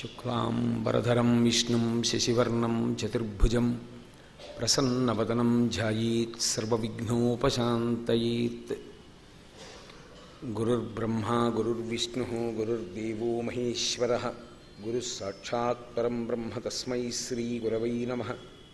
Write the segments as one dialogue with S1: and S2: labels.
S1: శుక్లాంబరధరం విష్ణుం శశివర్ణం చతుర్భుజం ప్రసన్నవదనం ధ్యాయేత్ సర్వవిఘ్నోపశాంతయేత్ గురుర్బ్రహ్మా గురుర్విష్ణు గురుర్దేవో మహేశ్వర గురుः సాక్షాత్ పరం బ్రహ్మ తస్మై శ్రీగురవై నమ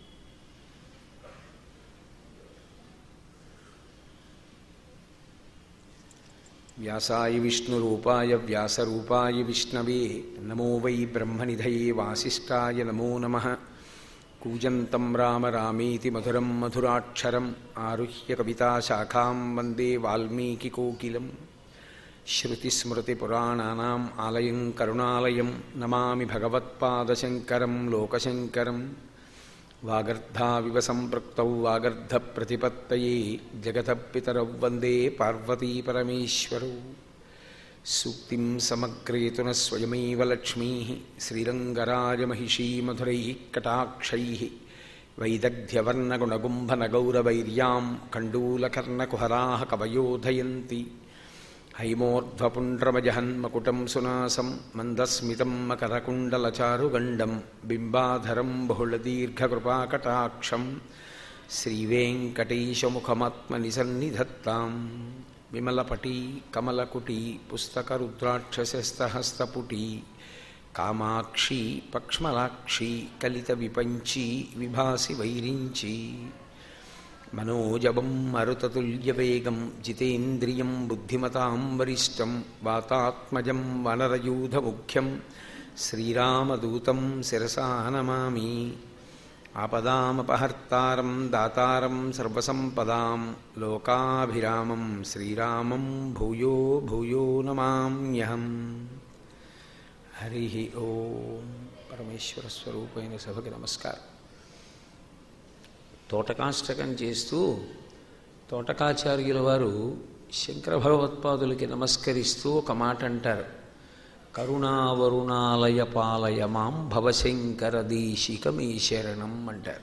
S1: వ్యాసాయ విష్ణురూపాయ వ్యాసరూపాయ విష్ణవే నమో వై బ్రహ్మనిధయే వాసిష్ఠాయ నమో నమ కూజంతం రామ రామేతి మధురం మధురాక్షరం ఆరుహ్య కవితాశాఖాం వందే వాల్మీకికోకిలం శృతిస్మృతిపురాణానాం ఆలయం కరుణాలయం నమామి భగవత్పాదశంకరం లోకశంకరం వాగర్ధావివ సంపృక్తౌ వాగర్ధప్రతిపత్తయే జగతపితరౌ వందే పార్వతీపరమేశ్వరౌ సూక్తిం సమగ్రేతున స్వయమైవ లక్ష్మీ శ్రీరంగరాజమహిషీమధురైः కటాక్షైः వైదగ్ధ్యవర్ణగుణగుంభనగౌరవైర్యాం కండూలకర్ణకుహరాः కవయోధయంతి హైమోర్ధ్వపుండ్రమజహన్మకుటం సునాసం మందస్మితం మకరకుండలచారుగండం బింబాధరం బహుళదీర్ఘకృపాకటాక్షం శ్రీవేంకటేశముఖమాత్మని సన్నిధత్తాం విమలపటీ కమలకుటీ పుస్తకరుద్రాక్షసస్తహస్తపుటీ కామాక్షి పక్ష్మలాక్షి కలిత విపంచి విభాసి వైరించి మనోజవం మరుతతుల్యవేగం జితేంద్రియం బుద్ధిమతాం వరిష్టం వాతాత్మజం వనరయూధముఖ్యం శ్రీరామదూతం శిరసా నమామి ఆపదామపహర్తారం దాతారం సర్వసంపదాం లోకాభిరామం శ్రీరామం భూయో భూయో నమామ్యహం హరి ఓం పరమేశ్వర స్వరూపైన సభకి నమస్కారం తోటకాష్టకం చేస్తూ తోటకాచార్యుల వారు శంకర భగవత్పాదులకి నమస్కరిస్తూ ఒక మాట అంటారు కరుణావరుణాలయ పాలయ మాం భవశంకర దేశికమే శరణం అంటారు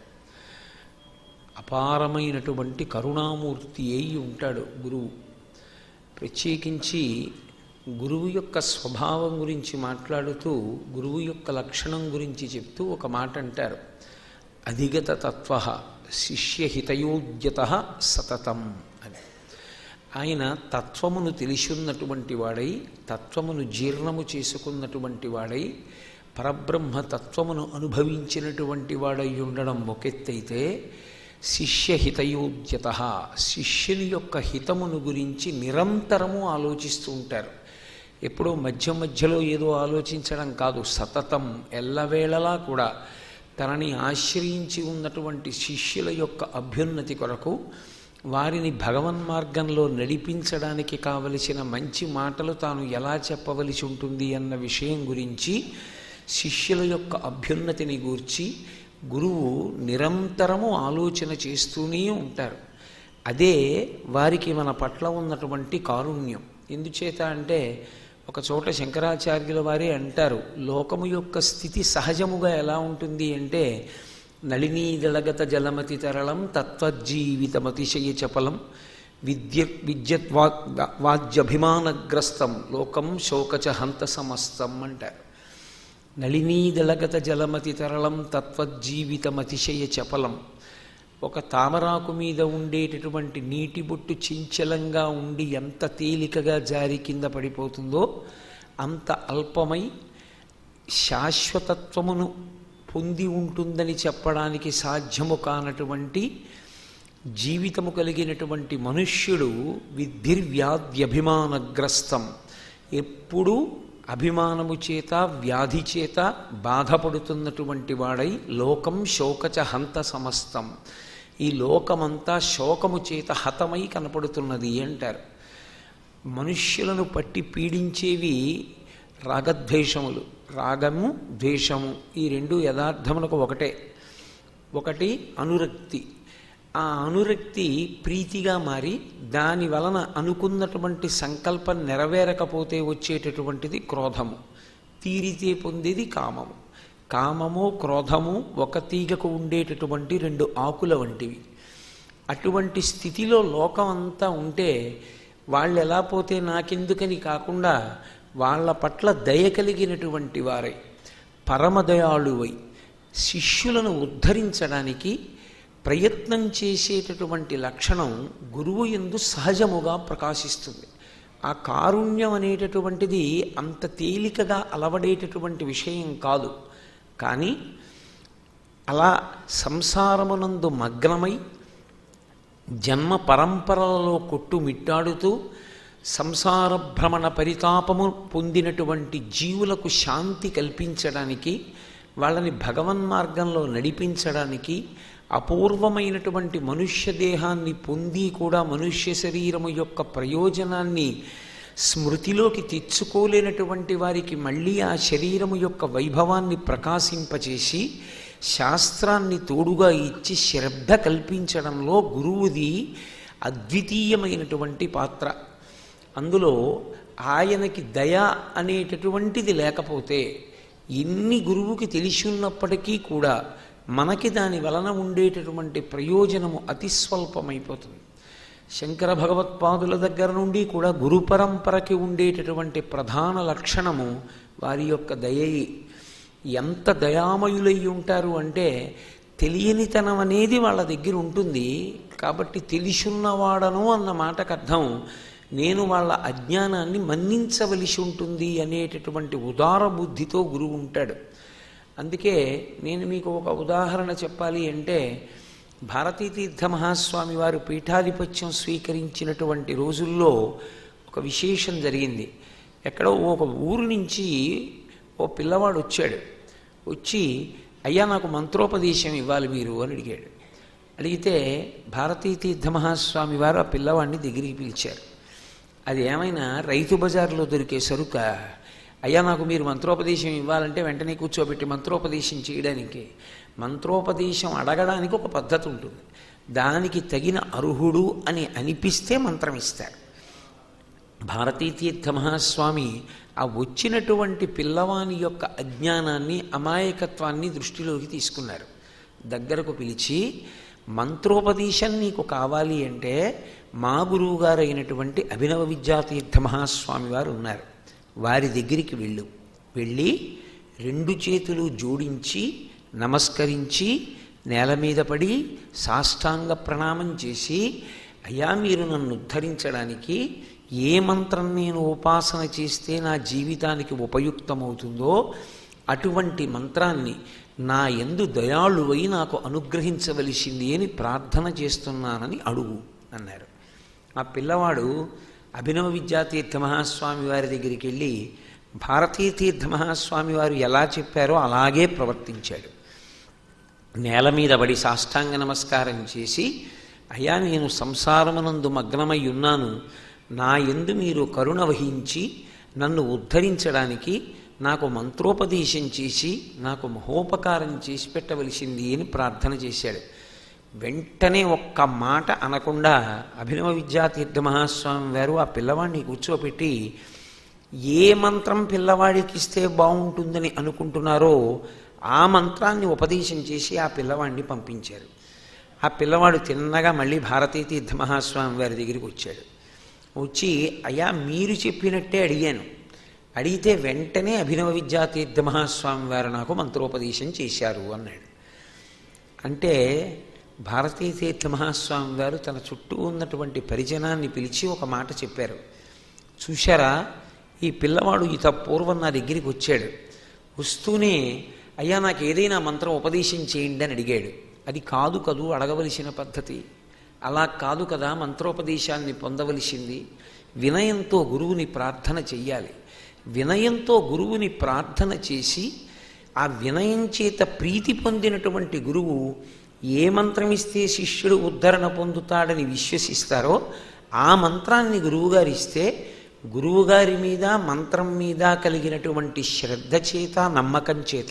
S1: అపారమైనటువంటి కరుణామూర్తి అయి ఉంటాడు గురువు ప్రత్యేకించి గురువు యొక్క స్వభావం గురించి మాట్లాడుతూ గురువు యొక్క లక్షణం గురించి చెప్తూ ఒక మాట అంటారు అధిగత తత్వ శిష్యహితయోద్యత సతతం అని ఆయన తత్వమును తెలిసిన్నటువంటి వాడై తత్వమును జీర్ణము చేసుకున్నటువంటి వాడై పరబ్రహ్మ తత్వమును అనుభవించినటువంటి వాడై ఉండడం ఒకెత్తైతే శిష్యహితయోద్యత శిష్యుని యొక్క హితమును గురించి నిరంతరము ఆలోచిస్తూ ఉంటారు ఎప్పుడో మధ్య మధ్యలో ఏదో ఆలోచించడం కాదు సతతం ఎల్లవేళలా కూడా తనని ఆశ్రయించి ఉన్నటువంటి శిష్యుల యొక్క అభ్యున్నతి కొరకు వారిని భగవన్మార్గంలో నడిపించడానికి కావలసిన మంచి మాటలు తాను ఎలా చెప్పవలసి ఉంటుంది అన్న విషయం గురించి శిష్యుల యొక్క అభ్యున్నతిని గూర్చి గురువు నిరంతరము ఆలోచన చేస్తూనే ఉంటారు అదే వారికి మన పట్ల ఉన్నటువంటి కారుణ్యం ఎందుచేత అంటే ఒక చోట శంకరాచార్యుల వారే అంటారు లోకము యొక్క స్థితి సహజముగా ఎలా ఉంటుంది అంటే నళినీదళగత జలమతి తరళం తత్వజీవితమతిశయ చపలం విద్య విద్యత్వా వాద్యభిమానగ్రస్తం లోకం శోకచ హంత సమస్తం అంటారు నళినీదళగత జలమతి తరళం తత్వజీవితమతిశయ చపలం ఒక తామరాకు మీద ఉండేటటువంటి నీటి బొట్టు చించలంగా ఉండి ఎంత తేలికగా జారి కింద పడిపోతుందో అంత అల్పమై శాశ్వతత్వమును పొంది ఉంటుందని చెప్పడానికి సాధ్యము కానటువంటి జీవితము కలిగినటువంటి మనుష్యుడు విద్ధిర్వ్యాధ్యభిమానగ్రస్తం ఎప్పుడూ అభిమానము చేత వ్యాధి చేత బాధపడుతున్నటువంటి వాడై లోకం శోకచ హంత సమస్తం ఈ లోకమంతా శోకము చేత హతమై కనపడుతున్నది అంటారు మనుష్యులను పట్టి పీడించేవి రాగద్వేషములు రాగము ద్వేషము ఈ రెండు యథార్థములకు ఒకటే ఒకటి అనురక్తి ఆ అనురక్తి ప్రీతిగా మారి దాని వలన అనుకున్నటువంటి సంకల్పం నెరవేరకపోతే వచ్చేటటువంటిది క్రోధము తీరితే పొందేది కామము కామము క్రోధము ఒక తీగకు ఉండేటటువంటి రెండు ఆకుల వంటివి అటువంటి స్థితిలో లోకం అంతా ఉంటే వాళ్ళు ఎలా పోతే నాకెందుకని కాకుండా వాళ్ళ పట్ల దయ కలిగినటువంటి వారై పరమదయాళువై శిష్యులను ఉద్ధరించడానికి ప్రయత్నం చేసేటటువంటి లక్షణం గురువు ఎందు సహజముగా ప్రకాశిస్తుంది ఆ కారుణ్యం అనేటటువంటిది అంత తేలికగా అలవడేటటువంటి విషయం కాదు కానీ అలా సంసారమునందు మగ్నమై జన్మ పరంపరలలో కొట్టుమిట్టాడుతూ సంసార భ్రమణ పరితాపము పొందినటువంటి జీవులకు శాంతి కల్పించడానికి వాళ్ళని భగవన్మార్గంలో నడిపించడానికి అపూర్వమైనటువంటి మనుష్య దేహాన్ని పొంది కూడా మనుష్య శరీరము యొక్క ప్రయోజనాన్ని స్మృతిలోకి తెచ్చుకోలేనటువంటి వారికి మళ్ళీ ఆ శరీరము యొక్క వైభవాన్ని ప్రకాశింపచేసి శాస్త్రాన్ని తోడుగా ఇచ్చి శ్రద్ధ కల్పించడంలో గురువుది అద్వితీయమైనటువంటి పాత్ర అందులో ఆయనకి దయ అనేటటువంటిది లేకపోతే ఎన్ని గురువుకి తెలిసి ఉన్నప్పటికీ కూడా మనకి దాని వలన ఉండేటటువంటి ప్రయోజనము అతి స్వల్పమైపోతుంది శంకర భగవత్పాదుల దగ్గర నుండి కూడా గురు పరంపరకి ఉండేటటువంటి ప్రధాన లక్షణము వారి యొక్క దయయి ఎంత దయామయులై ఉంటారు అంటే తెలియనితనం అనేది వాళ్ళ దగ్గర ఉంటుంది కాబట్టి తెలిసున్నవాడను అన్న మాటకు అర్థం నేను వాళ్ళ అజ్ఞానాన్ని మన్నించవలసి ఉంటుంది అనేటటువంటి ఉదార బుద్ధితో గురువు ఉంటాడు అందుకే నేను మీకు ఒక ఉదాహరణ చెప్పాలి అంటే భారతీ తీర్థ మహాస్వామి వారు పీఠాధిపత్యం స్వీకరించినటువంటి రోజుల్లో ఒక విశేషం జరిగింది ఎక్కడో ఒక ఊరు నుంచి ఓ పిల్లవాడు వచ్చాడు వచ్చి అయ్యా నాకు మంత్రోపదేశం ఇవ్వాలి మీరు అని అడిగాడు అడిగితే భారతీ తీర్థ మహాస్వామి వారు ఆ పిల్లవాడిని దగ్గరికి పిలిచారు అది ఏమైనా రైతు బజార్లో దొరికే సరుక అయ్యా నాకు మీరు మంత్రోపదేశం ఇవ్వాలంటే వెంటనే కూర్చోబెట్టి మంత్రోపదేశం చేయడానికి మంత్రోపదేశం అడగడానికి ఒక పద్ధతి ఉంటుంది దానికి తగిన అర్హుడు అని అనిపిస్తే మంత్రం ఇస్తారు భారతీ తీర్థ మహాస్వామి ఆ వచ్చినటువంటి పిల్లవాని యొక్క అజ్ఞానాన్ని అమాయకత్వాన్ని దృష్టిలోకి తీసుకున్నారు దగ్గరకు పిలిచి మంత్రోపదేశం నీకు కావాలి అంటే మా గురువుగారు అయినటువంటి అభినవ విద్యాతీర్థ మహాస్వామి వారు ఉన్నారు వారి దగ్గరికి వెళ్ళు వెళ్ళి రెండు చేతులు జోడించి నమస్కరించి నేల మీద పడి సాష్టాంగ ప్రణామం చేసి అయ్యా మీరు నన్ను ఉద్ధరించడానికి ఏ మంత్రం నేను ఉపాసన చేస్తే నా జీవితానికి ఉపయుక్తమవుతుందో అటువంటి మంత్రాన్ని నా ఎందు దయాళువై నాకు అనుగ్రహించవలసింది అని ప్రార్థన చేస్తున్నానని అడుగు అన్నారు ఆ పిల్లవాడు అభినవ విద్యాతీర్థ మహాస్వామి వారి దగ్గరికి వెళ్ళి భారతీ తీర్థ మహాస్వామి వారు ఎలా చెప్పారో అలాగే ప్రవర్తించాడు నేల మీద పడి సాష్టాంగ నమస్కారం చేసి అయ్యా నేను సంసారమునందు మగ్నమై ఉన్నాను నా ఎందు మీరు కరుణ వహించి నన్ను ఉద్ధరించడానికి నాకు మంత్రోపదేశం చేసి నాకు మహోపకారం చేసి పెట్టవలసింది అని ప్రార్థన చేశాడు వెంటనే ఒక్క మాట అనకుండా అభినవ విద్యాతీర్థ మహాస్వామి వారు ఆ పిల్లవాడిని కూర్చోపెట్టి ఏ మంత్రం పిల్లవాడికి ఇస్తే బాగుంటుందని అనుకుంటున్నారో ఆ మంత్రాన్ని ఉపదేశం చేసి ఆ పిల్లవాడిని పంపించారు ఆ పిల్లవాడు తిన్నగా మళ్ళీ భారతీ తీర్థ మహాస్వామి వారి దగ్గరికి వచ్చాడు వచ్చి అయ్యా మీరు చెప్పినట్టే అడిగాను అడిగితే వెంటనే అభినవ విద్యాతీర్థ మహాస్వామి వారు నాకు మంత్రోపదేశం చేశారు అన్నాడు అంటే భారతీ తీర్థ మహాస్వామి వారు తన చుట్టూ ఉన్నటువంటి పరిజనాన్ని పిలిచి ఒక మాట చెప్పారు చూశారా ఈ పిల్లవాడు ఇత పూర్వం నా దగ్గరికి వచ్చాడు వస్తూనే అయ్యా నాకు ఏదైనా మంత్రం ఉపదేశం చేయండి అని అడిగాడు అది కాదు కదూ అడగవలసిన పద్ధతి అలా కాదు కదా మంత్రోపదేశాన్ని పొందవలసింది వినయంతో గురువుని ప్రార్థన చెయ్యాలి వినయంతో గురువుని ప్రార్థన చేసి ఆ వినయం చేత ప్రీతి పొందినటువంటి గురువు ఏ మంత్రం ఇస్తే శిష్యుడు ఉద్ధరణ పొందుతాడని విశ్వసిస్తారో ఆ మంత్రాన్ని గురువుగారు ఇస్తే గురువుగారి మీద మంత్రం మీద కలిగినటువంటి శ్రద్ధ చేత నమ్మకం చేత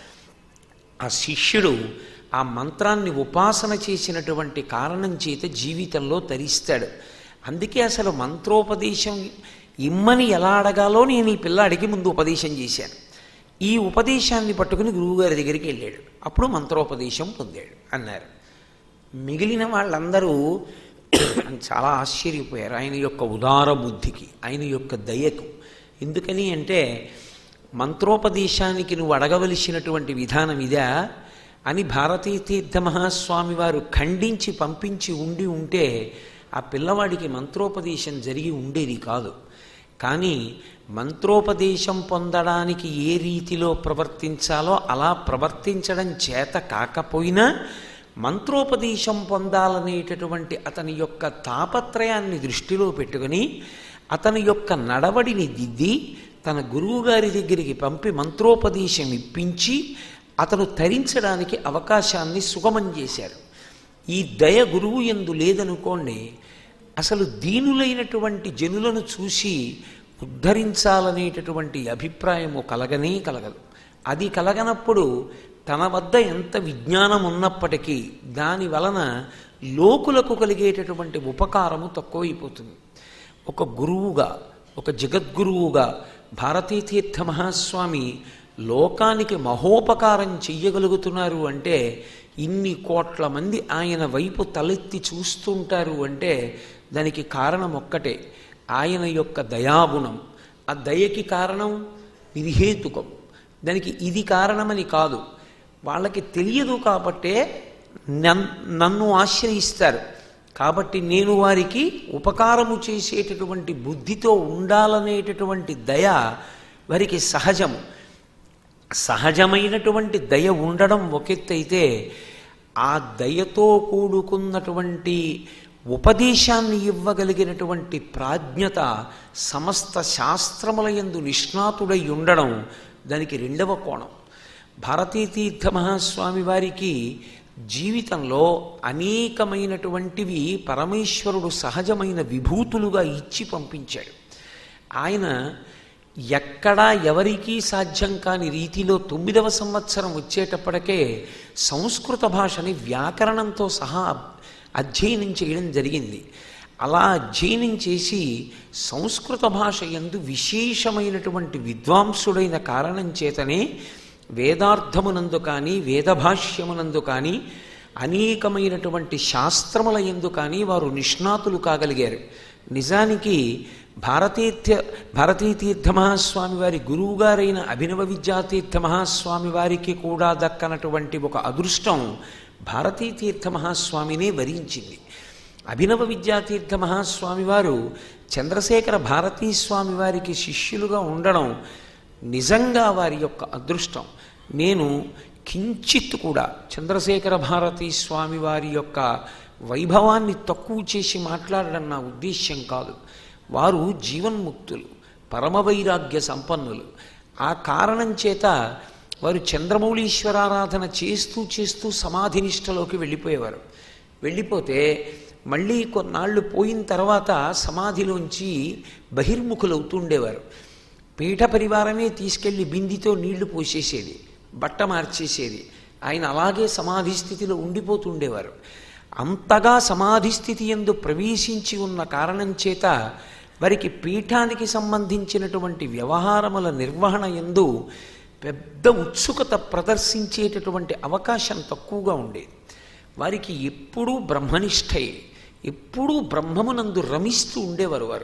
S1: ఆ శిష్యుడు ఆ మంత్రాన్ని ఉపాసన చేసినటువంటి కారణం చేత జీవితంలో తరిస్తాడు అందుకే అసలు మంత్రోపదేశం ఇమ్మని ఎలా అడగాలో నేను ఈ పిల్లాడికి ముందు ఉపదేశం చేశాను ఈ ఉపదేశాన్ని పట్టుకుని గురువుగారి దగ్గరికి వెళ్ళాడు అప్పుడు మంత్రోపదేశం పొందాడు అన్నారు మిగిలిన వాళ్ళందరూ చాలా ఆశ్చర్యపోయారు ఆయన యొక్క ఉదార బుద్ధికి ఆయన యొక్క దయకు ఎందుకని అంటే మంత్రోపదేశానికి నువ్వు అడగవలసినటువంటి విధానం ఇదా అని భారతీ తీర్థ మహాస్వామి వారు ఖండించి పంపించి ఉండి ఉంటే ఆ పిల్లవాడికి మంత్రోపదేశం జరిగి ఉండేది కాదు కానీ మంత్రోపదేశం పొందడానికి ఏ రీతిలో ప్రవర్తించాలో అలా ప్రవర్తించడం చేత కాకపోయినా మంత్రోపదేశం పొందాలనేటటువంటి అతని యొక్క తాపత్రయాన్ని దృష్టిలో పెట్టుకుని అతని యొక్క నడవడిని దిద్ది తన గురువుగారి దగ్గరికి పంపి మంత్రోపదేశం ఇప్పించి అతను తరించడానికి అవకాశాన్ని సుగమం చేశారు ఈ దయ గురువు ఎందు లేదనుకోండి అసలు దీనులైనటువంటి జనులను చూసి ఉద్ధరించాలనేటటువంటి అభిప్రాయము కలగనే కలగదు అది కలగనప్పుడు తన వద్ద ఎంత విజ్ఞానం ఉన్నప్పటికీ దాని వలన లోకులకు కలిగేటటువంటి ఉపకారము తక్కువైపోతుంది ఒక గురువుగా ఒక జగద్గురువుగా భారతీతీర్థ మహాస్వామి లోకానికి మహోపకారం చెయ్యగలుగుతున్నారు అంటే ఇన్ని కోట్ల మంది ఆయన వైపు తలెత్తి చూస్తుంటారు అంటే దానికి కారణం ఒక్కటే ఆయన యొక్క దయాగుణం ఆ దయకి కారణం నిర్హేతుకం దానికి ఇది కారణమని కాదు వాళ్ళకి తెలియదు కాబట్టే నన్ నన్ను ఆశ్రయిస్తారు కాబట్టి నేను వారికి ఉపకారము చేసేటటువంటి బుద్ధితో ఉండాలనేటటువంటి దయ వారికి సహజము సహజమైనటువంటి దయ ఉండడం ఒకెత్తైతే ఆ దయతో కూడుకున్నటువంటి ఉపదేశాన్ని ఇవ్వగలిగినటువంటి ప్రాజ్ఞత సమస్త శాస్త్రముల యందు నిష్ణాతుడై ఉండడం దానికి రెండవ కోణం భారతీతీర్థ మహాస్వామి వారికి జీవితంలో అనేకమైనటువంటివి పరమేశ్వరుడు సహజమైన విభూతులుగా ఇచ్చి పంపించాడు ఆయన ఎక్కడా ఎవరికీ సాధ్యం కాని రీతిలో తొమ్మిదవ సంవత్సరం వచ్చేటప్పటికే సంస్కృత భాషని వ్యాకరణంతో సహా అధ్యయనం చేయడం జరిగింది అలా అధ్యయనం చేసి సంస్కృత భాష ఎందు విశేషమైనటువంటి విద్వాంసుడైన కారణం చేతనే వేదార్థమునందు కానీ వేదభాష్యమునందు కానీ అనేకమైనటువంటి శాస్త్రముల ఎందు కానీ వారు నిష్ణాతులు కాగలిగారు నిజానికి భారతీర్థ భారతీతీర్థ మహాస్వామి వారి గురువుగారైన అభినవ విద్యాతీర్థ మహాస్వామి వారికి కూడా దక్కనటువంటి ఒక అదృష్టం భారతీతీర్థ మహాస్వామినే వరించింది అభినవ విద్యాతీర్థ మహాస్వామి వారు చంద్రశేఖర భారతీ స్వామి వారికి శిష్యులుగా ఉండడం నిజంగా వారి యొక్క అదృష్టం నేను కించిత్ కూడా చంద్రశేఖర భారతీ స్వామి వారి యొక్క వైభవాన్ని తక్కువ చేసి మాట్లాడడం నా ఉద్దేశ్యం కాదు వారు జీవన్ముక్తులు పరమవైరాగ్య సంపన్నులు ఆ కారణం చేత వారు చంద్రమౌళీశ్వరారాధన చేస్తూ చేస్తూ సమాధినిష్టలోకి వెళ్ళిపోయేవారు వెళ్ళిపోతే మళ్ళీ కొన్నాళ్ళు పోయిన తర్వాత సమాధిలోంచి బహిర్ముఖులవుతుండేవారు పీఠ పరివారమే తీసుకెళ్లి బిందితో నీళ్లు పోసేసేది బట్ట మార్చేసేది ఆయన అలాగే సమాధి స్థితిలో ఉండిపోతుండేవారు అంతగా సమాధి స్థితి ఎందు ప్రవేశించి ఉన్న కారణం చేత వారికి పీఠానికి సంబంధించినటువంటి వ్యవహారముల నిర్వహణ ఎందు పెద్ద ఉత్సుకత ప్రదర్శించేటటువంటి అవకాశం తక్కువగా ఉండేది వారికి ఎప్పుడూ బ్రహ్మనిష్టయే ఎప్పుడూ బ్రహ్మమునందు రమిస్తూ ఉండేవారు వారు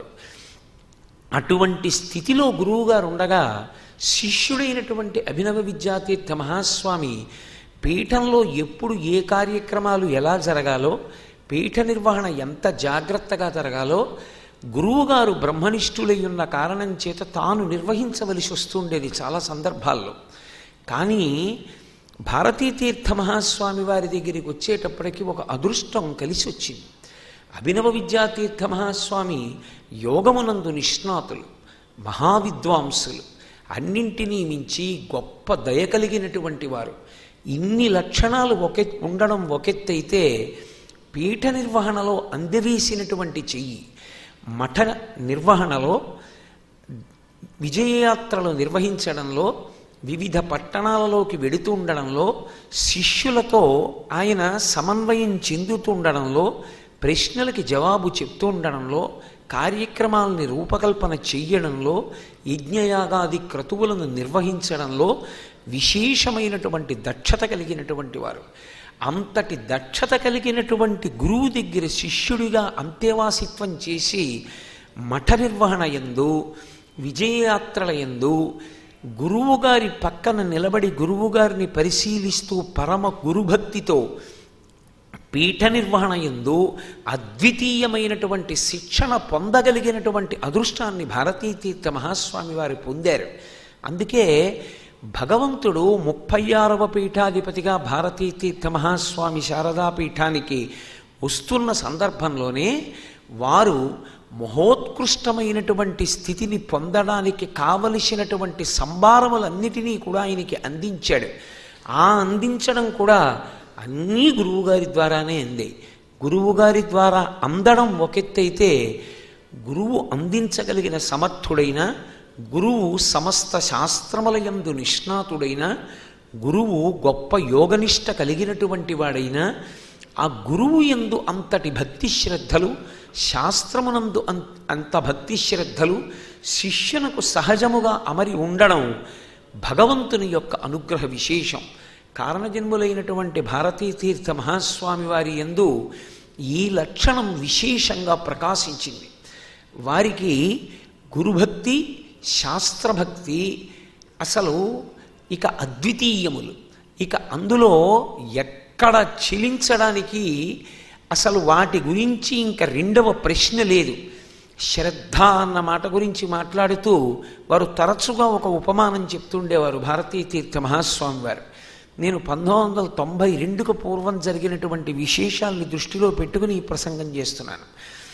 S1: అటువంటి స్థితిలో గురువుగారు ఉండగా శిష్యుడైనటువంటి అభినవ విద్యాతీర్థ మహాస్వామి పీఠంలో ఎప్పుడు ఏ కార్యక్రమాలు ఎలా జరగాలో పీఠ నిర్వహణ ఎంత జాగ్రత్తగా జరగాలో గురువుగారు బ్రహ్మనిష్ఠులై ఉన్న కారణం చేత తాను నిర్వహించవలసి వస్తుండేది చాలా సందర్భాల్లో కానీ భారతీతీర్థ మహాస్వామి వారి దగ్గరికి వచ్చేటప్పటికి ఒక అదృష్టం కలిసి వచ్చింది అభినవ విద్యాతీర్థ మహాస్వామి యోగమునందు నిష్ణాతులు మహావిద్వాంసులు అన్నింటినీ మించి గొప్ప దయ కలిగినటువంటి వారు ఇన్ని లక్షణాలు ఒకె ఉండడం ఒకెత్తైతే పీఠ నిర్వహణలో అందవేసినటువంటి చెయ్యి మఠ నిర్వహణలో విజయయాత్రలు నిర్వహించడంలో వివిధ పట్టణాలలోకి వెడుతూ ఉండడంలో శిష్యులతో ఆయన సమన్వయం చెందుతుండడంలో ప్రశ్నలకి జవాబు చెప్తూ ఉండడంలో కార్యక్రమాలని రూపకల్పన చెయ్యడంలో యజ్ఞయాగాది క్రతువులను నిర్వహించడంలో విశేషమైనటువంటి దక్షత కలిగినటువంటి వారు అంతటి దక్షత కలిగినటువంటి గురువు దగ్గర శిష్యుడిగా అంతేవాసిత్వం చేసి మఠ నిర్వహణ ఎందు విజయయాత్రల ఎందు గురువుగారి పక్కన నిలబడి గురువుగారిని పరిశీలిస్తూ పరమ గురుభక్తితో పీఠ నిర్వహణ ఎందు అద్వితీయమైనటువంటి శిక్షణ పొందగలిగినటువంటి అదృష్టాన్ని భారతీ తీర్థ మహాస్వామి వారు పొందారు అందుకే భగవంతుడు ముప్పై ఆరవ పీఠాధిపతిగా భారతీ తీర్థ మహాస్వామి శారదా పీఠానికి వస్తున్న సందర్భంలోనే వారు మహోత్కృష్టమైనటువంటి స్థితిని పొందడానికి కావలసినటువంటి సంభారములన్నిటినీ కూడా ఆయనకి అందించాడు ఆ అందించడం కూడా అన్నీ గురువుగారి ద్వారానే అంది గురువుగారి ద్వారా అందడం ఒకెత్తైతే గురువు అందించగలిగిన సమర్థుడైన గురువు సమస్త శాస్త్రముల యందు నిష్ణాతుడైన గురువు గొప్ప యోగనిష్ట కలిగినటువంటి వాడైనా ఆ గురువు ఎందు అంతటి భక్తి శ్రద్ధలు శాస్త్రమునందు అం అంత భక్తి శ్రద్ధలు శిష్యునకు సహజముగా అమరి ఉండడం భగవంతుని యొక్క అనుగ్రహ విశేషం కారణజన్ములైనటువంటి భారతీ తీర్థ మహాస్వామి వారి ఎందు ఈ లక్షణం విశేషంగా ప్రకాశించింది వారికి గురుభక్తి శాస్త్రభక్తి అసలు ఇక అద్వితీయములు ఇక అందులో ఎక్కడ చిలించడానికి అసలు వాటి గురించి ఇంకా రెండవ ప్రశ్న లేదు శ్రద్ధ అన్న మాట గురించి మాట్లాడుతూ వారు తరచుగా ఒక ఉపమానం చెప్తుండేవారు భారతీ తీర్థ మహాస్వామి వారు నేను పంతొమ్మిది వందల తొంభై రెండుకు పూర్వం జరిగినటువంటి విశేషాల్ని దృష్టిలో పెట్టుకుని ఈ ప్రసంగం చేస్తున్నాను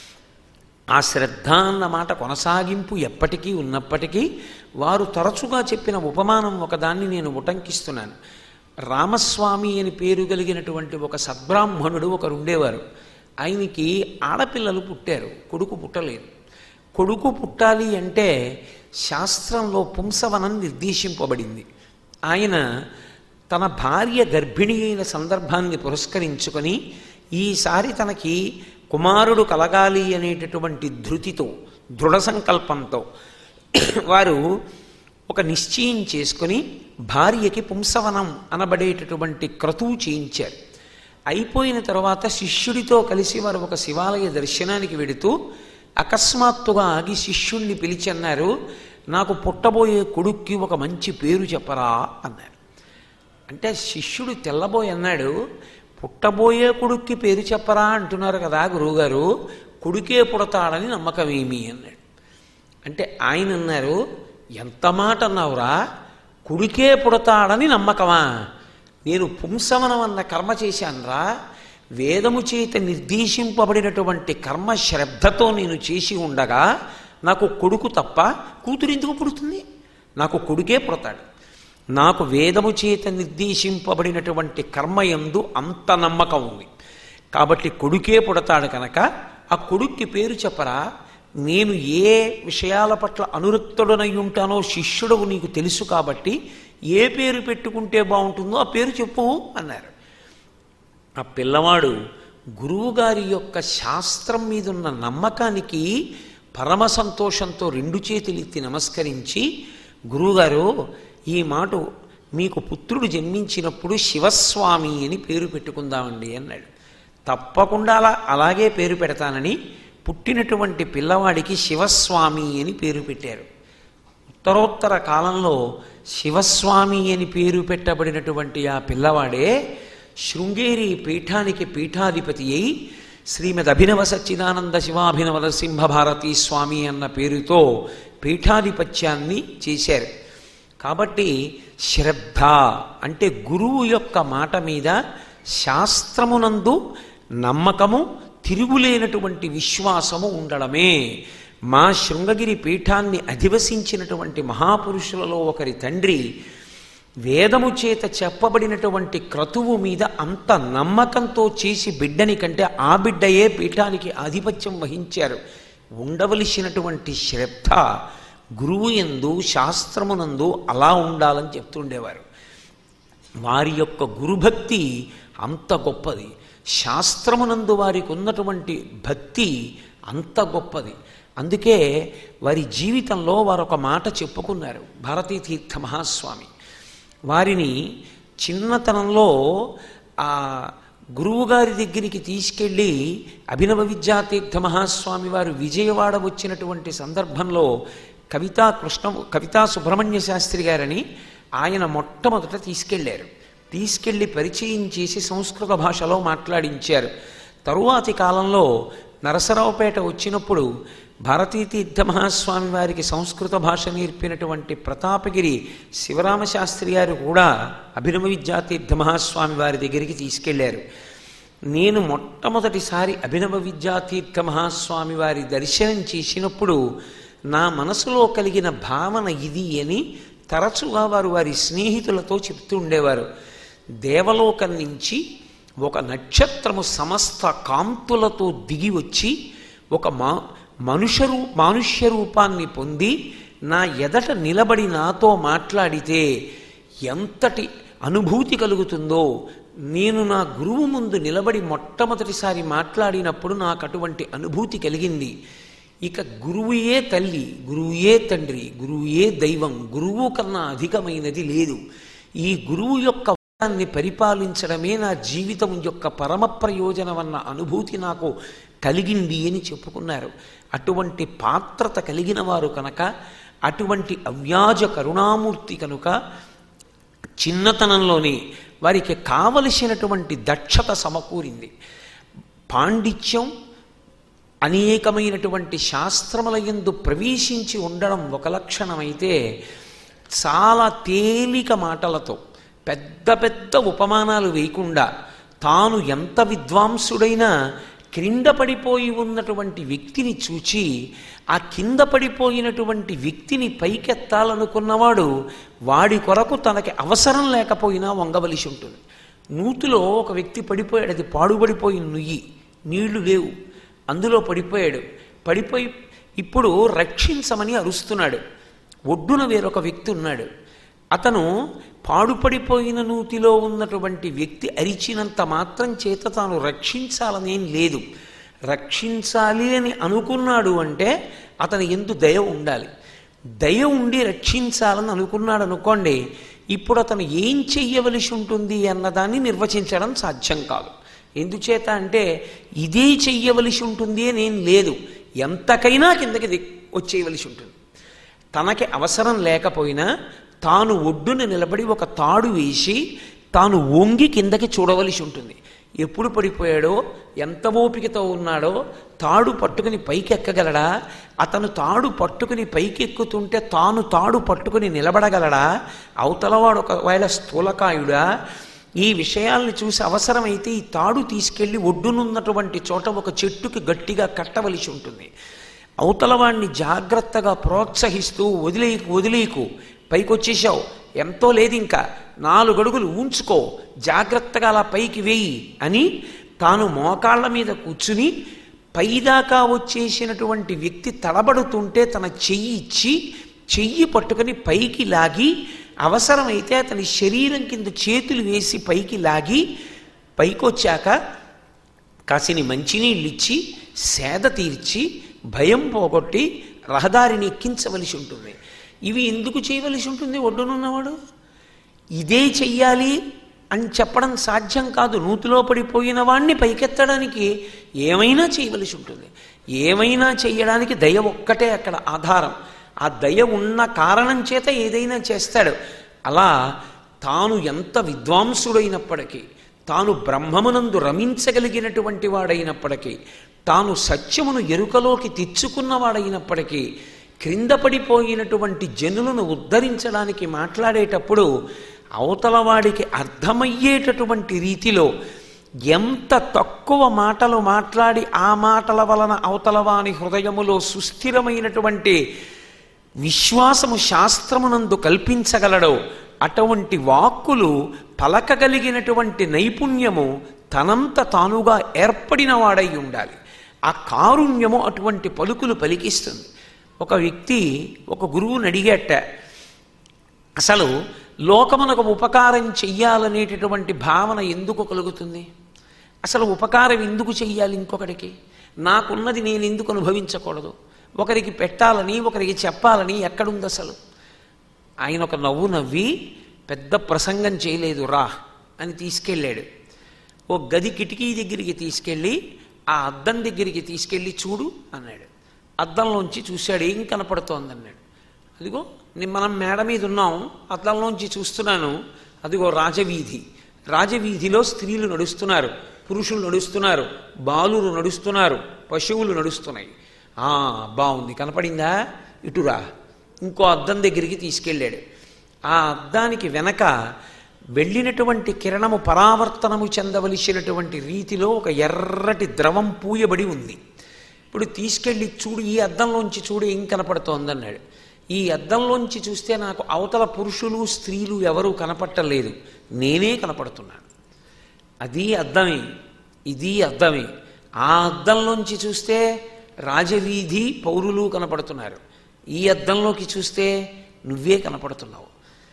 S1: ఆ శ్రద్ధ అన్న మాట కొనసాగింపు ఎప్పటికీ ఉన్నప్పటికీ వారు తరచుగా చెప్పిన ఉపమానం ఒకదాన్ని నేను ఉటంకిస్తున్నాను రామస్వామి అని పేరు కలిగినటువంటి ఒక సద్బ్రాహ్మణుడు ఒకరు ఉండేవారు ఆయనకి ఆడపిల్లలు పుట్టారు కొడుకు పుట్టలేదు కొడుకు పుట్టాలి అంటే శాస్త్రంలో పుంసవనం నిర్దేశింపబడింది ఆయన తన భార్య గర్భిణి అయిన సందర్భాన్ని పురస్కరించుకొని ఈసారి తనకి కుమారుడు కలగాలి అనేటటువంటి ధృతితో దృఢ సంకల్పంతో వారు ఒక నిశ్చయం చేసుకుని భార్యకి పుంసవనం అనబడేటటువంటి క్రతువు చేయించారు అయిపోయిన తర్వాత శిష్యుడితో కలిసి వారు ఒక శివాలయ దర్శనానికి వెడుతూ అకస్మాత్తుగా ఆగి శిష్యుణ్ణి పిలిచి అన్నారు నాకు పుట్టబోయే కొడుక్కి ఒక మంచి పేరు చెప్పరా అన్నారు అంటే శిష్యుడు తెల్లబోయి అన్నాడు పుట్టబోయే కొడుక్కి పేరు చెప్పరా అంటున్నారు కదా గురువుగారు కొడుకే పుడతాడని నమ్మకం ఏమి అన్నాడు అంటే ఆయన అన్నారు ఎంత మాట అన్నావురా కొడుకే పుడతాడని నమ్మకమా నేను పుంసవనం అన్న కర్మ చేశానురా వేదము చేత నిర్దేశింపబడినటువంటి కర్మ శ్రద్ధతో నేను చేసి ఉండగా నాకు కొడుకు తప్ప కూతురు ఎందుకు పుడుతుంది నాకు కొడుకే పుడతాడు నాకు వేదము చేత నిర్దేశింపబడినటువంటి కర్మయందు అంత నమ్మకం ఉంది కాబట్టి కొడుకే పుడతాడు కనుక ఆ కొడుక్కి పేరు చెప్పరా నేను ఏ విషయాల పట్ల అనురక్తుడనై ఉంటానో శిష్యుడవు నీకు తెలుసు కాబట్టి ఏ పేరు పెట్టుకుంటే బాగుంటుందో ఆ పేరు చెప్పు అన్నారు ఆ పిల్లవాడు గురువుగారి యొక్క శాస్త్రం మీద ఉన్న నమ్మకానికి పరమ సంతోషంతో రెండు చేతులెత్తి నమస్కరించి గురువుగారు ఈ మాట మీకు పుత్రుడు జన్మించినప్పుడు శివస్వామి అని పేరు పెట్టుకుందామండి అన్నాడు తప్పకుండా అలా అలాగే పేరు పెడతానని పుట్టినటువంటి పిల్లవాడికి శివస్వామి అని పేరు పెట్టారు ఉత్తరోత్తర కాలంలో శివస్వామి అని పేరు పెట్టబడినటువంటి ఆ పిల్లవాడే శృంగేరి పీఠానికి పీఠాధిపతి అయి శ్రీమద్ అభినవ సచ్చిదానంద శివాభినవ నరసింహ భారతీ స్వామి అన్న పేరుతో పీఠాధిపత్యాన్ని చేశారు కాబట్టి శ్రద్ధ అంటే గురువు యొక్క మాట మీద శాస్త్రమునందు నమ్మకము తిరుగులేనటువంటి విశ్వాసము ఉండడమే మా శృంగగిరి పీఠాన్ని అధివసించినటువంటి మహాపురుషులలో ఒకరి తండ్రి వేదము చేత చెప్పబడినటువంటి క్రతువు మీద అంత నమ్మకంతో చేసి బిడ్డని కంటే ఆ బిడ్డయే పీఠానికి ఆధిపత్యం వహించారు ఉండవలసినటువంటి శ్రద్ధ గురువు ఎందు శాస్త్రమునందు అలా ఉండాలని చెప్తుండేవారు వారి యొక్క గురుభక్తి అంత గొప్పది శాస్త్రమునందు వారికి ఉన్నటువంటి భక్తి అంత గొప్పది అందుకే వారి జీవితంలో వారు ఒక మాట చెప్పుకున్నారు భారతీ తీర్థ మహాస్వామి వారిని చిన్నతనంలో ఆ గురువుగారి దగ్గరికి తీసుకెళ్ళి అభినవ విద్యాతీర్థ మహాస్వామి వారు విజయవాడ వచ్చినటువంటి సందర్భంలో కవితా కృష్ణ కవితా సుబ్రహ్మణ్య శాస్త్రి గారని ఆయన మొట్టమొదట తీసుకెళ్లారు తీసుకెళ్లి పరిచయం చేసి సంస్కృత భాషలో మాట్లాడించారు తరువాతి కాలంలో నరసరావుపేట వచ్చినప్పుడు భారతీతీర్థ మహాస్వామి వారికి సంస్కృత భాష నేర్పినటువంటి ప్రతాపగిరి శివరామశాస్త్రి గారు కూడా అభినవ విద్యాతీర్థ మహాస్వామి వారి దగ్గరికి తీసుకెళ్లారు నేను మొట్టమొదటిసారి అభినవ విద్యాతీర్థ మహాస్వామి వారి దర్శనం చేసినప్పుడు నా మనసులో కలిగిన భావన ఇది అని తరచుగా వారు వారి స్నేహితులతో చెప్తూ ఉండేవారు దేవలోకం నుంచి ఒక నక్షత్రము సమస్త కాంతులతో దిగి వచ్చి ఒక మా మనుష్య రూ మానుష్య రూపాన్ని పొంది నా ఎదట నిలబడి నాతో మాట్లాడితే ఎంతటి అనుభూతి కలుగుతుందో నేను నా గురువు ముందు నిలబడి మొట్టమొదటిసారి మాట్లాడినప్పుడు నాకు అటువంటి అనుభూతి కలిగింది ఇక గురువుయే తల్లి గురువుయే తండ్రి గురువుయే దైవం గురువు కన్నా అధికమైనది లేదు ఈ గురువు యొక్క వర్గాన్ని పరిపాలించడమే నా జీవితం యొక్క పరమ ప్రయోజనమన్న అనుభూతి నాకు కలిగింది అని చెప్పుకున్నారు అటువంటి పాత్రత కలిగిన వారు కనుక అటువంటి అవ్యాజ కరుణామూర్తి కనుక చిన్నతనంలోనే వారికి కావలసినటువంటి దక్షత సమకూరింది పాండిత్యం అనేకమైనటువంటి శాస్త్రముల యందు ప్రవేశించి ఉండడం ఒక లక్షణమైతే చాలా తేలిక మాటలతో పెద్ద పెద్ద ఉపమానాలు వేయకుండా తాను ఎంత విద్వాంసుడైనా క్రింద పడిపోయి ఉన్నటువంటి వ్యక్తిని చూచి ఆ కింద పడిపోయినటువంటి వ్యక్తిని పైకెత్తాలనుకున్నవాడు వాడి కొరకు తనకి అవసరం లేకపోయినా వంగవలసి ఉంటుంది నూతిలో ఒక వ్యక్తి పడిపోయాడు అది పాడుపడిపోయిన నుయ్యి నీళ్లు లేవు అందులో పడిపోయాడు పడిపోయి ఇప్పుడు రక్షించమని అరుస్తున్నాడు ఒడ్డున వేరొక వ్యక్తి ఉన్నాడు అతను పాడుపడిపోయిన నూతిలో ఉన్నటువంటి వ్యక్తి అరిచినంత మాత్రం చేత తాను రక్షించాలనేం లేదు రక్షించాలి అని అనుకున్నాడు అంటే అతని ఎందు దయ ఉండాలి దయ ఉండి రక్షించాలని అనుకున్నాడు అనుకోండి ఇప్పుడు అతను ఏం చెయ్యవలసి ఉంటుంది అన్నదాన్ని నిర్వచించడం సాధ్యం కాదు ఎందుచేత అంటే ఇదే చెయ్యవలసి ఉంటుంది అనేం లేదు ఎంతకైనా కిందకి దిక్ వచ్చేయవలసి ఉంటుంది తనకి అవసరం లేకపోయినా తాను ఒడ్డున నిలబడి ఒక తాడు వేసి తాను వంగి కిందకి చూడవలసి ఉంటుంది ఎప్పుడు పడిపోయాడో ఎంత ఓపికతో ఉన్నాడో తాడు పట్టుకుని పైకి ఎక్కగలడా అతను తాడు పట్టుకుని పైకి ఎక్కుతుంటే తాను తాడు పట్టుకుని నిలబడగలడా అవతలవాడు ఒకవేళ స్థూలకాయుడా ఈ విషయాల్ని చూసి అవసరమైతే ఈ తాడు తీసుకెళ్లి ఒడ్డునున్నటువంటి చోట ఒక చెట్టుకి గట్టిగా కట్టవలసి ఉంటుంది అవతలవాణ్ణి జాగ్రత్తగా ప్రోత్సహిస్తూ వదిలేయకు వదిలేయకు పైకొచ్చేసావు ఎంతో లేదు ఇంకా నాలుగు అడుగులు ఉంచుకో జాగ్రత్తగా అలా పైకి వేయి అని తాను మోకాళ్ళ మీద కూర్చుని పైదాకా వచ్చేసినటువంటి వ్యక్తి తడబడుతుంటే తన చెయ్యి ఇచ్చి చెయ్యి పట్టుకుని పైకి లాగి అవసరమైతే అతని శరీరం కింద చేతులు వేసి పైకి లాగి పైకొచ్చాక కాసిని మంచినీళ్ళు ఇచ్చి సేద తీర్చి భయం పోగొట్టి రహదారిని ఎక్కించవలసి ఉంటుంది ఇవి ఎందుకు చేయవలసి ఉంటుంది ఒడ్డునున్నవాడు ఇదే చెయ్యాలి అని చెప్పడం సాధ్యం కాదు నూతిలో పడిపోయిన వాణ్ణి పైకెత్తడానికి ఏమైనా చేయవలసి ఉంటుంది ఏమైనా చేయడానికి దయ ఒక్కటే అక్కడ ఆధారం ఆ దయ ఉన్న కారణం చేత ఏదైనా చేస్తాడు అలా తాను ఎంత విద్వాంసుడైనప్పటికీ తాను బ్రహ్మమునందు రమించగలిగినటువంటి వాడైనప్పటికీ తాను సత్యమును ఎరుకలోకి తెచ్చుకున్నవాడైనప్పటికీ క్రింద పడిపోయినటువంటి జనులను ఉద్ధరించడానికి మాట్లాడేటప్పుడు అవతలవాడికి అర్థమయ్యేటటువంటి రీతిలో ఎంత తక్కువ మాటలు మాట్లాడి ఆ మాటల వలన అవతలవాని హృదయములో సుస్థిరమైనటువంటి విశ్వాసము శాస్త్రమునందు కల్పించగలడో అటువంటి వాక్కులు పలకగలిగినటువంటి నైపుణ్యము తనంత తానుగా ఏర్పడిన వాడై ఉండాలి ఆ కారుణ్యము అటువంటి పలుకులు పలికిస్తుంది ఒక వ్యక్తి ఒక గురువుని అడిగేట అసలు లోకమునకు ఉపకారం చెయ్యాలనేటటువంటి భావన ఎందుకు కలుగుతుంది అసలు ఉపకారం ఎందుకు చెయ్యాలి ఇంకొకరికి నాకున్నది నేను ఎందుకు అనుభవించకూడదు ఒకరికి పెట్టాలని ఒకరికి చెప్పాలని ఎక్కడుంది అసలు ఆయన ఒక నవ్వు నవ్వి పెద్ద ప్రసంగం చేయలేదు రా అని తీసుకెళ్ళాడు ఓ గది కిటికీ దగ్గరికి తీసుకెళ్ళి ఆ అద్దం దగ్గరికి తీసుకెళ్ళి చూడు అన్నాడు అద్దంలోంచి చూశాడు ఏం కనపడుతోంది అన్నాడు అదిగో ని- మనం మేడ మీద ఉన్నాం అద్దంలోంచి చూస్తున్నాను అదిగో రాజవీధి రాజవీధిలో స్త్రీలు నడుస్తున్నారు పురుషులు నడుస్తున్నారు బాలురు నడుస్తున్నారు పశువులు నడుస్తున్నాయి ఆ బాగుంది కనపడిందా ఇటురా ఇంకో అద్దం దగ్గరికి తీసుకెళ్ళాడు ఆ అద్దానికి వెనక వెళ్ళినటువంటి కిరణము పరావర్తనము చెందవలసినటువంటి రీతిలో ఒక ఎర్రటి ద్రవం పూయబడి ఉంది ఇప్పుడు తీసుకెళ్ళి చూడు ఈ అద్దంలోంచి చూడు ఏం కనపడుతోందన్నాడు ఈ అద్దంలోంచి చూస్తే నాకు అవతల పురుషులు స్త్రీలు ఎవరూ కనపట్టలేదు నేనే కనపడుతున్నాను అది అద్దమే ఇది అద్దమే ఆ అద్దంలోంచి చూస్తే రాజవీధి పౌరులు కనపడుతున్నారు ఈ అద్దంలోకి చూస్తే నువ్వే కనపడుతున్నావు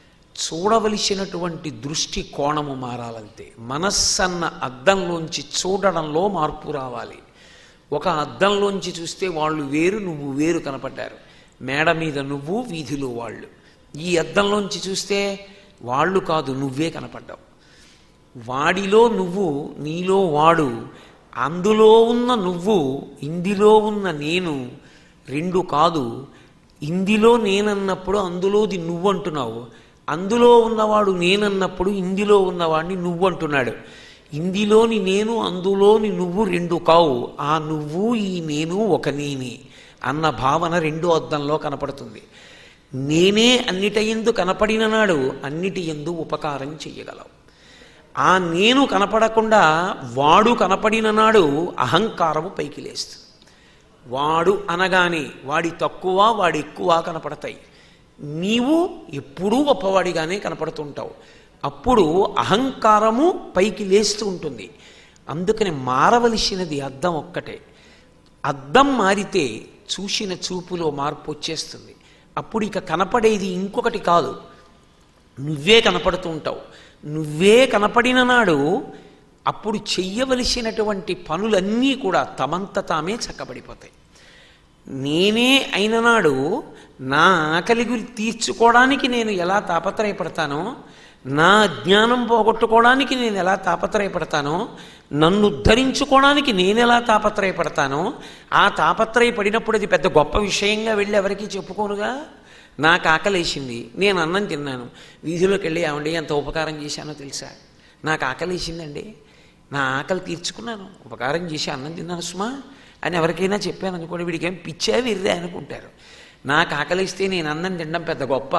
S1: చూడవలసినటువంటి దృష్టి కోణము మారాలంతే మనస్సన్న అద్దంలోంచి చూడడంలో మార్పు రావాలి ఒక అద్దంలోంచి చూస్తే వాళ్ళు వేరు నువ్వు వేరు కనపడ్డారు మేడ మీద నువ్వు వీధిలో వాళ్ళు ఈ అద్దంలోంచి చూస్తే వాళ్ళు కాదు నువ్వే కనపడ్డావు వాడిలో నువ్వు నీలో వాడు అందులో ఉన్న నువ్వు ఇందులో ఉన్న నేను రెండు కాదు ఇందులో నేనన్నప్పుడు అందులోది నువ్వు అంటున్నావు అందులో ఉన్నవాడు నేనన్నప్పుడు ఇందులో ఉన్నవాడిని నువ్వు అంటున్నాడు ఇందులోని నేను అందులోని నువ్వు రెండు కావు ఆ నువ్వు ఈ నేను ఒక నేనే అన్న భావన రెండో అద్దంలో కనపడుతుంది నేనే అన్నిటి ఎందు కనపడిన నాడు అన్నిటి ఎందు ఉపకారం చెయ్యగలవు ఆ నేను కనపడకుండా వాడు కనపడిన నాడు అహంకారము పైకి లేస్తుంది వాడు అనగానే వాడి తక్కువ వాడి ఎక్కువ కనపడతాయి నీవు ఎప్పుడూ గొప్పవాడిగానే కనపడుతుంటావు అప్పుడు అహంకారము పైకి లేస్తూ ఉంటుంది అందుకని మారవలసినది అద్దం ఒక్కటే అద్దం మారితే చూసిన చూపులో మార్పు వచ్చేస్తుంది అప్పుడు ఇక కనపడేది ఇంకొకటి కాదు నువ్వే కనపడుతూ ఉంటావు నువ్వే కనపడిన నాడు అప్పుడు చెయ్యవలసినటువంటి పనులన్నీ కూడా తమంత తామే చక్కబడిపోతాయి నేనే అయిన నాడు నా ఆకలి గురి తీర్చుకోవడానికి నేను ఎలా తాపత్రయపడతానో నా జ్ఞానం పోగొట్టుకోవడానికి నేను ఎలా తాపత్రయపడతానో నన్ను ఉద్ధరించుకోవడానికి నేను ఎలా తాపత్రయపడతానో ఆ తాపత్రయపడినప్పుడు అది పెద్ద గొప్ప విషయంగా వెళ్ళి ఎవరికి చెప్పుకోనుగా నాకు ఆకలేసింది నేను అన్నం తిన్నాను వీధిలోకి వెళ్ళి ఏమండి ఎంత ఉపకారం చేశానో తెలుసా నాకు ఆకలేసిందండి నా ఆకలి తీర్చుకున్నాను ఉపకారం చేసి అన్నం తిన్నాను సుమా అని ఎవరికైనా చెప్పాను అనుకోండి వీడికి ఏం పిచ్చా విర్రే అనుకుంటారు నాకు ఆకలిస్తే నేను అన్నం తినడం పెద్ద గొప్ప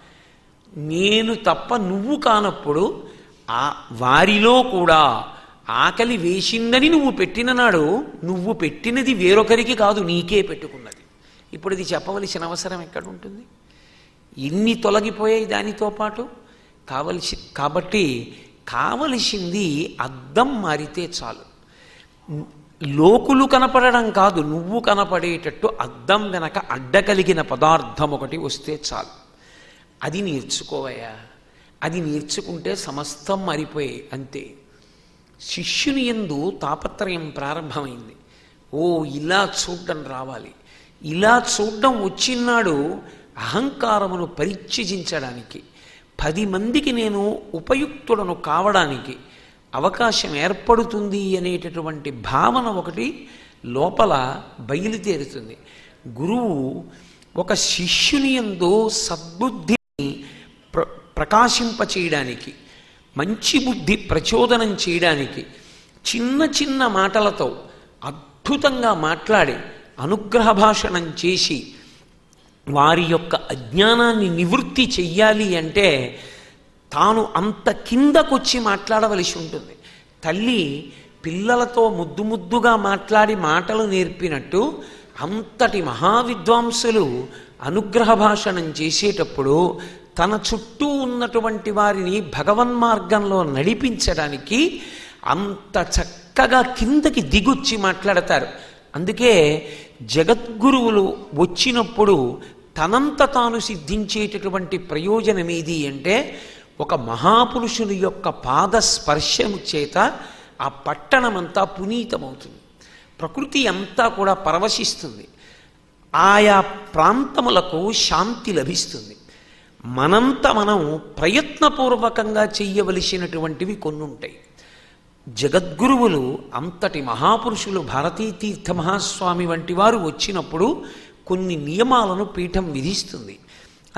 S1: నేను తప్ప నువ్వు కానప్పుడు ఆ వారిలో కూడా ఆకలి వేసిందని నువ్వు పెట్టిన నాడు నువ్వు పెట్టినది వేరొకరికి కాదు నీకే పెట్టుకున్నది ఇప్పుడు ఇది చెప్పవలసిన అవసరం ఎక్కడ ఉంటుంది ఇన్ని తొలగిపోయాయి దానితో పాటు కావలసి కాబట్టి కావలసింది అద్దం మారితే చాలు లోకులు కనపడడం కాదు నువ్వు కనపడేటట్టు అద్దం వెనక అడ్డకలిగిన పదార్థం ఒకటి వస్తే చాలు అది నేర్చుకోవయా అది నేర్చుకుంటే సమస్తం మారిపోయాయి అంతే శిష్యుని ఎందు తాపత్రయం ప్రారంభమైంది ఓ ఇలా చూడడం రావాలి ఇలా చూడడం వచ్చినాడు అహంకారమును పరిత్యజించడానికి పది మందికి నేను ఉపయుక్తుడను కావడానికి అవకాశం ఏర్పడుతుంది అనేటటువంటి భావన ఒకటి లోపల బయలుదేరుతుంది గురువు ఒక శిష్యుని ఎందు సద్బుద్ధిని ప్ర ప్రకాశింపచేయడానికి మంచి బుద్ధి ప్రచోదనం చేయడానికి చిన్న చిన్న మాటలతో అద్భుతంగా మాట్లాడి అనుగ్రహ భాషణం చేసి వారి యొక్క అజ్ఞానాన్ని నివృత్తి చెయ్యాలి అంటే తాను అంత కిందకొచ్చి మాట్లాడవలసి ఉంటుంది తల్లి పిల్లలతో ముద్దు ముద్దుగా మాట్లాడి మాటలు నేర్పినట్టు అంతటి మహావిద్వాంసులు అనుగ్రహ భాషణం చేసేటప్పుడు తన చుట్టూ ఉన్నటువంటి వారిని భగవన్మార్గంలో నడిపించడానికి అంత చక్కగా కిందకి దిగొచ్చి మాట్లాడతారు అందుకే జగద్గురువులు వచ్చినప్పుడు తనంత తాను సిద్ధించేటటువంటి ప్రయోజనం ఏది అంటే ఒక మహాపురుషుని యొక్క పాద స్పర్శము చేత ఆ పట్టణమంతా పునీతమవుతుంది ప్రకృతి అంతా కూడా పరవశిస్తుంది ఆయా ప్రాంతములకు శాంతి లభిస్తుంది మనంత మనం ప్రయత్నపూర్వకంగా చెయ్యవలసినటువంటివి కొన్ని ఉంటాయి జగద్గురువులు అంతటి మహాపురుషులు భారతీ తీర్థ మహాస్వామి వంటి వారు వచ్చినప్పుడు కొన్ని నియమాలను పీఠం విధిస్తుంది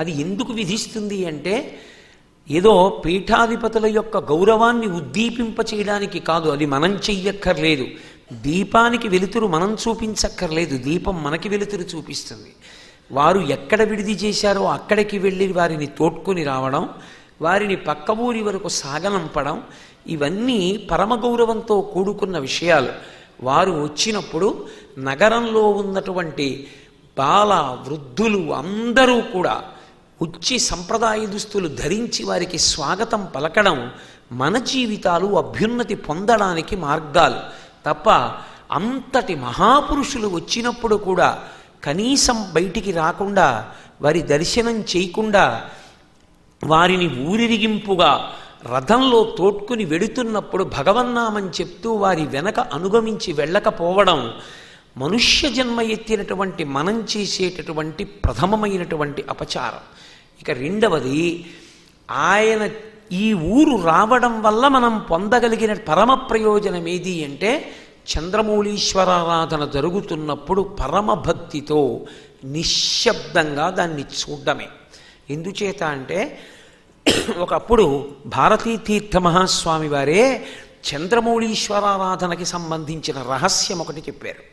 S1: అది ఎందుకు విధిస్తుంది అంటే ఏదో పీఠాధిపతుల యొక్క గౌరవాన్ని ఉద్దీపింప చేయడానికి కాదు అది మనం చెయ్యక్కర్లేదు దీపానికి వెలుతురు మనం చూపించక్కర్లేదు దీపం మనకి వెలుతురు చూపిస్తుంది వారు ఎక్కడ విడిది చేశారో అక్కడికి వెళ్ళి వారిని తోడ్కొని రావడం వారిని పక్క ఊరి వరకు సాగనంపడం ఇవన్నీ పరమ గౌరవంతో కూడుకున్న విషయాలు వారు వచ్చినప్పుడు నగరంలో ఉన్నటువంటి బాల వృద్ధులు అందరూ కూడా వచ్చి సంప్రదాయ దుస్తులు ధరించి వారికి స్వాగతం పలకడం మన జీవితాలు అభ్యున్నతి పొందడానికి మార్గాలు తప్ప అంతటి మహాపురుషులు వచ్చినప్పుడు కూడా కనీసం బయటికి రాకుండా వారి దర్శనం చేయకుండా వారిని ఊరిరిగింపుగా రథంలో తోడ్కుని వెడుతున్నప్పుడు భగవన్నామని చెప్తూ వారి వెనక అనుగమించి వెళ్ళకపోవడం మనుష్య జన్మ ఎత్తినటువంటి మనం చేసేటటువంటి ప్రథమమైనటువంటి అపచారం ఇక రెండవది ఆయన ఈ ఊరు రావడం వల్ల మనం పొందగలిగిన పరమ ప్రయోజనం ఏది అంటే చంద్రమౌళీశ్వరారాధన జరుగుతున్నప్పుడు పరమ భక్తితో నిశ్శబ్దంగా దాన్ని చూడడమే ఎందుచేత అంటే ఒకప్పుడు భారతీ తీర్థ మహాస్వామి వారే చంద్రమౌళీశ్వరారాధనకి సంబంధించిన రహస్యం ఒకటి చెప్పారు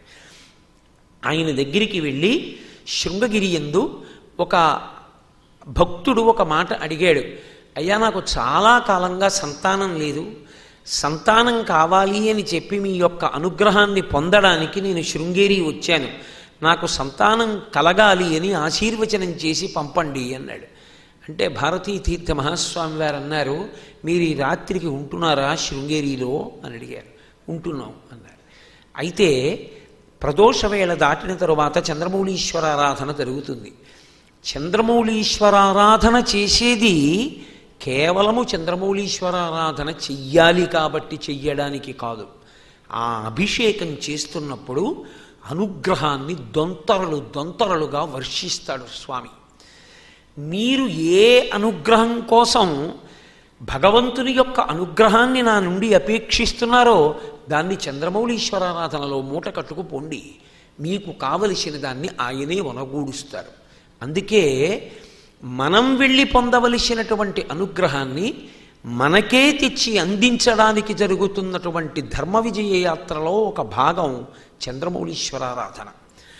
S1: ఆయన దగ్గరికి వెళ్ళి శృంగగిరి ఎందు ఒక భక్తుడు ఒక మాట అడిగాడు అయ్యా నాకు చాలా కాలంగా సంతానం లేదు సంతానం కావాలి అని చెప్పి మీ యొక్క అనుగ్రహాన్ని పొందడానికి నేను శృంగేరి వచ్చాను నాకు సంతానం కలగాలి అని ఆశీర్వచనం చేసి పంపండి అన్నాడు అంటే భారతీ తీర్థ మహాస్వామి వారు అన్నారు మీరు ఈ రాత్రికి ఉంటున్నారా శృంగేరిలో అని అడిగారు ఉంటున్నాం అన్నారు అయితే ప్రదోష వేళ దాటిన తరువాత చంద్రమౌళీశ్వరారాధన జరుగుతుంది చంద్రమౌళీశ్వరారాధన చేసేది కేవలము చంద్రమౌళీశ్వరారాధన చెయ్యాలి కాబట్టి చెయ్యడానికి కాదు ఆ అభిషేకం చేస్తున్నప్పుడు అనుగ్రహాన్ని దొంతరలు దొంతరలుగా వర్షిస్తాడు స్వామి మీరు ఏ అనుగ్రహం కోసం భగవంతుని యొక్క అనుగ్రహాన్ని నా నుండి అపేక్షిస్తున్నారో దాన్ని చంద్రమౌళీశ్వరారాధనలో మూట కట్టుకు పొండి మీకు కావలసిన దాన్ని ఆయనే వనగూడుస్తారు అందుకే మనం వెళ్ళి పొందవలసినటువంటి అనుగ్రహాన్ని మనకే తెచ్చి అందించడానికి జరుగుతున్నటువంటి ధర్మ విజయ యాత్రలో ఒక భాగం చంద్రమౌళీశ్వరారాధన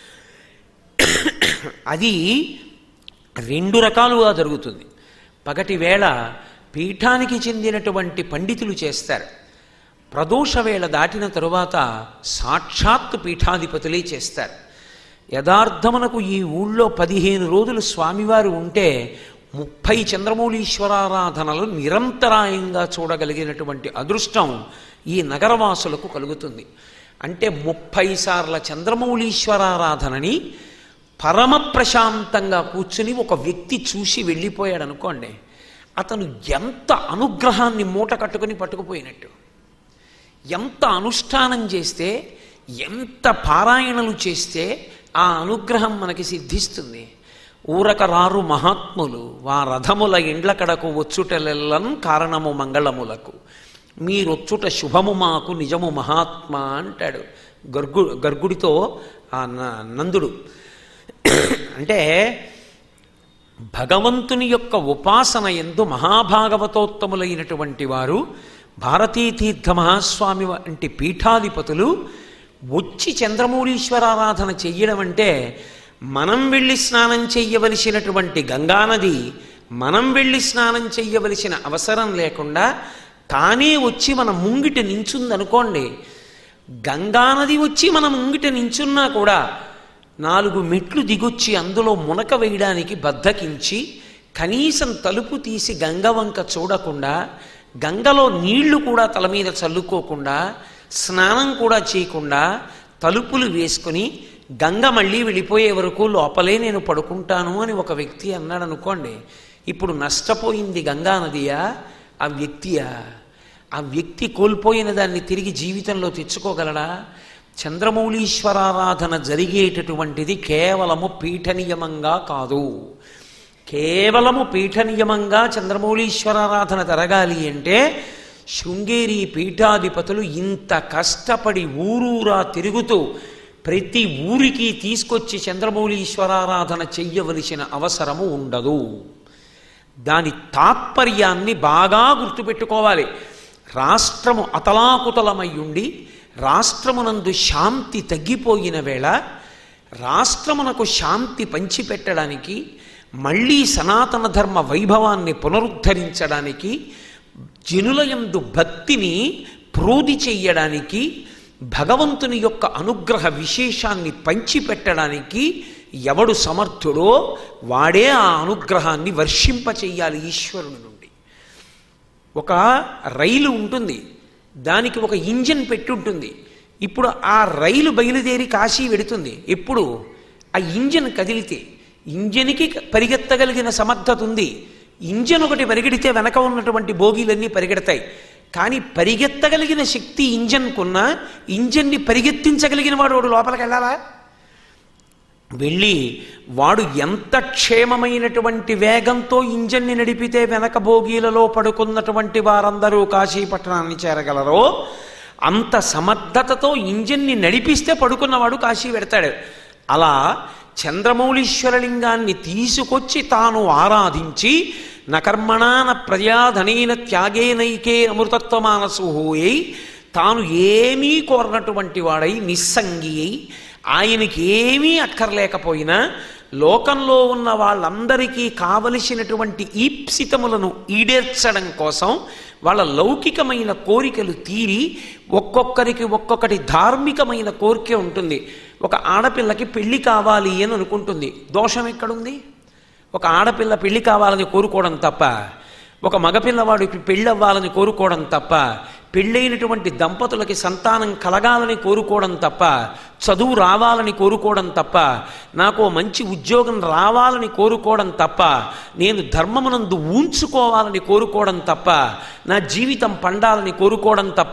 S1: అది రెండు రకాలుగా జరుగుతుంది పగటి వేళ పీఠానికి చెందినటువంటి పండితులు చేస్తారు ప్రదోష వేళ దాటిన తరువాత సాక్షాత్తు పీఠాధిపతులే చేస్తారు యథార్థమునకు ఈ ఊళ్ళో పదిహేను రోజులు స్వామివారు ఉంటే ముప్పై చంద్రమౌళీశ్వరారాధనలు నిరంతరాయంగా చూడగలిగినటువంటి అదృష్టం ఈ నగరవాసులకు కలుగుతుంది అంటే ముప్పై సార్ల చంద్రమౌళీశ్వరారాధనని పరమ ప్రశాంతంగా కూర్చుని ఒక వ్యక్తి చూసి వెళ్ళిపోయాడు అనుకోండి అతను ఎంత అనుగ్రహాన్ని మూట కట్టుకుని పట్టుకుపోయినట్టు ఎంత అనుష్ఠానం చేస్తే ఎంత పారాయణలు చేస్తే ఆ అనుగ్రహం మనకి సిద్ధిస్తుంది ఊరక రారు మహాత్ములు వా రథముల ఇండ్ల కడకు వచ్చుటలెల్లం కారణము మంగళములకు మీరొచ్చుట శుభము మాకు నిజము మహాత్మా అంటాడు గర్గు గర్గుడితో ఆ న- నందుడు అంటే భగవంతుని యొక్క ఉపాసన ఎందు మహాభాగవతోత్తములైనటువంటి వారు భారతీతీర్థ మహాస్వామి వంటి పీఠాధిపతులు వచ్చి చంద్రమౌళీశ్వరారాధన చెయ్యడం అంటే మనం వెళ్ళి స్నానం చెయ్యవలసినటువంటి గంగానది మనం వెళ్ళి స్నానం చెయ్యవలసిన అవసరం లేకుండా తానే వచ్చి మన ముంగిట నించుందనుకోండి గంగానది వచ్చి మన ముంగిట నించున్నా కూడా నాలుగు మెట్లు దిగొచ్చి అందులో మునక వేయడానికి బద్దకించి కనీసం తలుపు తీసి గంగ వంక చూడకుండా గంగలో నీళ్లు కూడా తల మీద చల్లుకోకుండా స్నానం కూడా చేయకుండా తలుపులు వేసుకుని గంగ మళ్ళీ వెళ్ళిపోయే వరకు లోపలే నేను పడుకుంటాను అని ఒక వ్యక్తి అన్నాడు అనుకోండి ఇప్పుడు నష్టపోయింది గంగా నదియా ఆ వ్యక్తియా ఆ వ్యక్తి కోల్పోయిన దాన్ని తిరిగి జీవితంలో తెచ్చుకోగలడా చంద్రమౌళీశ్వరారాధన జరిగేటటువంటిది కేవలము పీఠ నియమంగా కాదు కేవలము పీఠ నియమంగా చంద్రమౌళీశ్వరారాధన జరగాలి అంటే శృంగేరి పీఠాధిపతులు ఇంత కష్టపడి ఊరూరా తిరుగుతూ ప్రతి ఊరికి తీసుకొచ్చి చంద్రమౌళీశ్వరారాధన చెయ్యవలసిన అవసరము ఉండదు దాని తాత్పర్యాన్ని బాగా గుర్తుపెట్టుకోవాలి రాష్ట్రము అతలాకుతలమై ఉండి రాష్ట్రమునందు శాంతి తగ్గిపోయిన వేళ రాష్ట్రమునకు శాంతి పంచిపెట్టడానికి మళ్ళీ సనాతన ధర్మ వైభవాన్ని పునరుద్ధరించడానికి జనులయందు భక్తిని ప్రోది చెయ్యడానికి భగవంతుని యొక్క అనుగ్రహ విశేషాన్ని పంచిపెట్టడానికి ఎవడు సమర్థుడో వాడే ఆ అనుగ్రహాన్ని వర్షింపచెయ్యాలి ఈశ్వరుని నుండి ఒక రైలు ఉంటుంది దానికి ఒక ఇంజిన్ పెట్టి ఉంటుంది ఇప్పుడు ఆ రైలు బయలుదేరి కాశీ వెడుతుంది ఎప్పుడు ఆ ఇంజిన్ కదిలితే ఇంజన్కి పరిగెత్తగలిగిన సమర్థత ఉంది ఇంజన్ ఒకటి పరిగెడితే వెనక ఉన్నటువంటి బోగీలన్నీ పరిగెడతాయి కానీ పరిగెత్తగలిగిన శక్తి ఇంజన్కున్న ఇంజన్ని పరిగెత్తించగలిగిన వాడు వాడు లోపలికి వెళ్ళాలా వెళ్ళి వాడు ఎంత క్షేమమైనటువంటి వేగంతో ఇంజన్ని నడిపితే వెనక భోగీలలో పడుకున్నటువంటి వారందరూ కాశీపట్టణాన్ని చేరగలరో అంత సమర్థతతో ఇంజన్ని నడిపిస్తే పడుకున్నవాడు కాశీ పెడతాడు అలా చంద్రమౌళీశ్వరలింగాన్ని తీసుకొచ్చి తాను ఆరాధించి నకర్మణాన ప్రజాధనైన త్యాగేనైకే అమృతత్వమానసుహోయై తాను ఏమీ కోరనటువంటి వాడై నిస్సంగి అయి ఆయనకి ఏమీ అక్కర్లేకపోయినా లోకంలో ఉన్న వాళ్ళందరికీ కావలసినటువంటి ఈప్సితములను ఈడేర్చడం కోసం వాళ్ళ లౌకికమైన కోరికలు తీరి ఒక్కొక్కరికి ఒక్కొక్కటి ధార్మికమైన కోరిక ఉంటుంది ఒక ఆడపిల్లకి పెళ్లి కావాలి అని అనుకుంటుంది దోషం ఎక్కడుంది ఒక ఆడపిల్ల పెళ్లి కావాలని కోరుకోవడం తప్ప ఒక మగపిల్లవాడికి పెళ్ళి అవ్వాలని కోరుకోవడం తప్ప పెళ్ళైనటువంటి దంపతులకి సంతానం కలగాలని కోరుకోవడం తప్ప చదువు రావాలని కోరుకోవడం తప్ప నాకు మంచి ఉద్యోగం రావాలని కోరుకోవడం తప్ప నేను ధర్మమునందు ఊంచుకోవాలని కోరుకోవడం తప్ప నా జీవితం పండాలని కోరుకోవడం తప్ప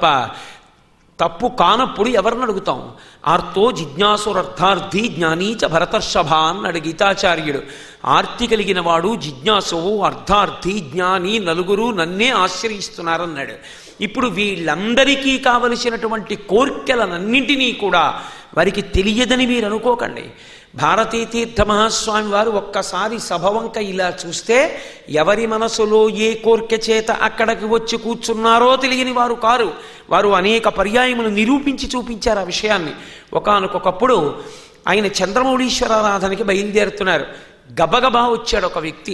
S1: తప్పు కానప్పుడు ఎవరిని అడుగుతాం ఆర్తో జిజ్ఞాసురర్థార్థి జ్ఞానీచ భరతర్షభ అన్నాడు గీతాచార్యుడు ఆర్తి కలిగిన వాడు జిజ్ఞాసువు అర్థార్థి జ్ఞాని నలుగురు నన్నే ఆశ్రయిస్తున్నారన్నాడు ఇప్పుడు వీళ్ళందరికీ కావలసినటువంటి కోర్కెలనన్నింటినీ కూడా వారికి తెలియదని మీరు అనుకోకండి భారతీ తీర్థ మహాస్వామి వారు ఒక్కసారి సభవంక ఇలా చూస్తే ఎవరి మనసులో ఏ కోర్కె చేత అక్కడికి వచ్చి కూర్చున్నారో తెలియని వారు కారు వారు అనేక పర్యాయములు నిరూపించి చూపించారు ఆ విషయాన్ని ఒకనకొకప్పుడు ఆయన చంద్రమౌళీశ్వరారాధనకి బయలుదేరుతున్నారు గబగబా వచ్చాడు ఒక వ్యక్తి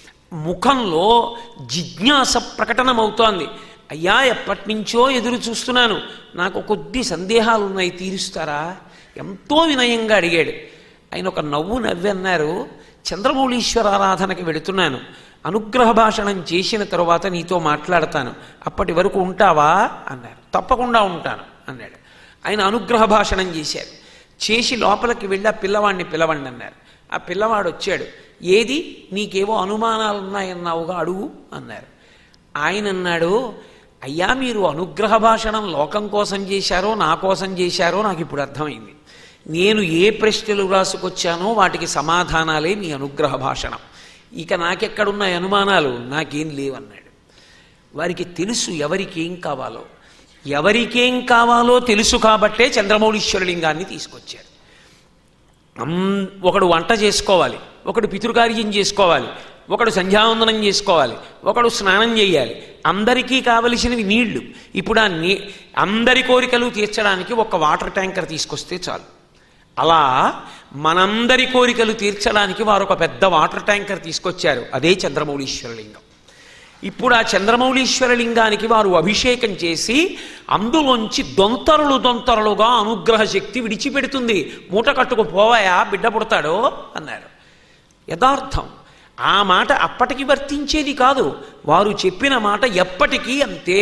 S1: ముఖంలో జిజ్ఞాస ప్రకటనమవుతోంది అయ్యా ఎప్పటి నుంచో ఎదురు చూస్తున్నాను నాకు కొద్ది సందేహాలు ఉన్నాయి తీరుస్తారా ఎంతో వినయంగా అడిగాడు ఆయన ఒక నవ్వు నవ్వి అన్నారు చంద్రమౌళీశ్వర ఆరాధనకి వెళుతున్నాను అనుగ్రహ భాషణం చేసిన తరువాత నీతో మాట్లాడతాను అప్పటి వరకు ఉంటావా అన్నారు తప్పకుండా ఉంటాను అన్నాడు ఆయన అనుగ్రహ భాషణం చేశారు చేసి లోపలికి వెళ్ళి ఆ పిల్లవాడిని పిలవండి అన్నారు ఆ పిల్లవాడు వచ్చాడు ఏది నీకేవో అనుమానాలు ఉన్నాయన్నావుగా అడుగు అన్నారు ఆయన అన్నాడు అయ్యా మీరు అనుగ్రహ భాషణం లోకం కోసం చేశారో నా కోసం చేశారో నాకు ఇప్పుడు అర్థమైంది నేను ఏ ప్రశ్నలు రాసుకొచ్చానో వాటికి సమాధానాలే మీ అనుగ్రహ భాషణం ఇక నాకెక్కడున్నాయి అనుమానాలు నాకేం లేవన్నాడు వారికి తెలుసు ఎవరికి ఏం కావాలో ఎవరికేం కావాలో తెలుసు కాబట్టే చంద్రమౌళీశ్వరలింగాన్ని తీసుకొచ్చారు అం ఒకడు వంట చేసుకోవాలి ఒకడు పితృకార్యం చేసుకోవాలి ఒకడు సంధ్యావందనం చేసుకోవాలి ఒకడు స్నానం చేయాలి అందరికీ కావలసినవి నీళ్లు ఇప్పుడు ఆ నీ అందరి కోరికలు తీర్చడానికి ఒక వాటర్ ట్యాంకర్ తీసుకొస్తే చాలు అలా మనందరి కోరికలు తీర్చడానికి వారు ఒక పెద్ద వాటర్ ట్యాంకర్ తీసుకొచ్చారు అదే చంద్రమౌళీశ్వరలింగం ఇప్పుడు ఆ చంద్రమౌళీశ్వర లింగానికి వారు అభిషేకం చేసి అందులోంచి దొంతరలు దొంతరలుగా అనుగ్రహ శక్తి విడిచిపెడుతుంది మూట కట్టుకు పోవాయా బిడ్డ పుడతాడో అన్నారు యథార్థం ఆ మాట అప్పటికి వర్తించేది కాదు వారు చెప్పిన మాట ఎప్పటికీ అంతే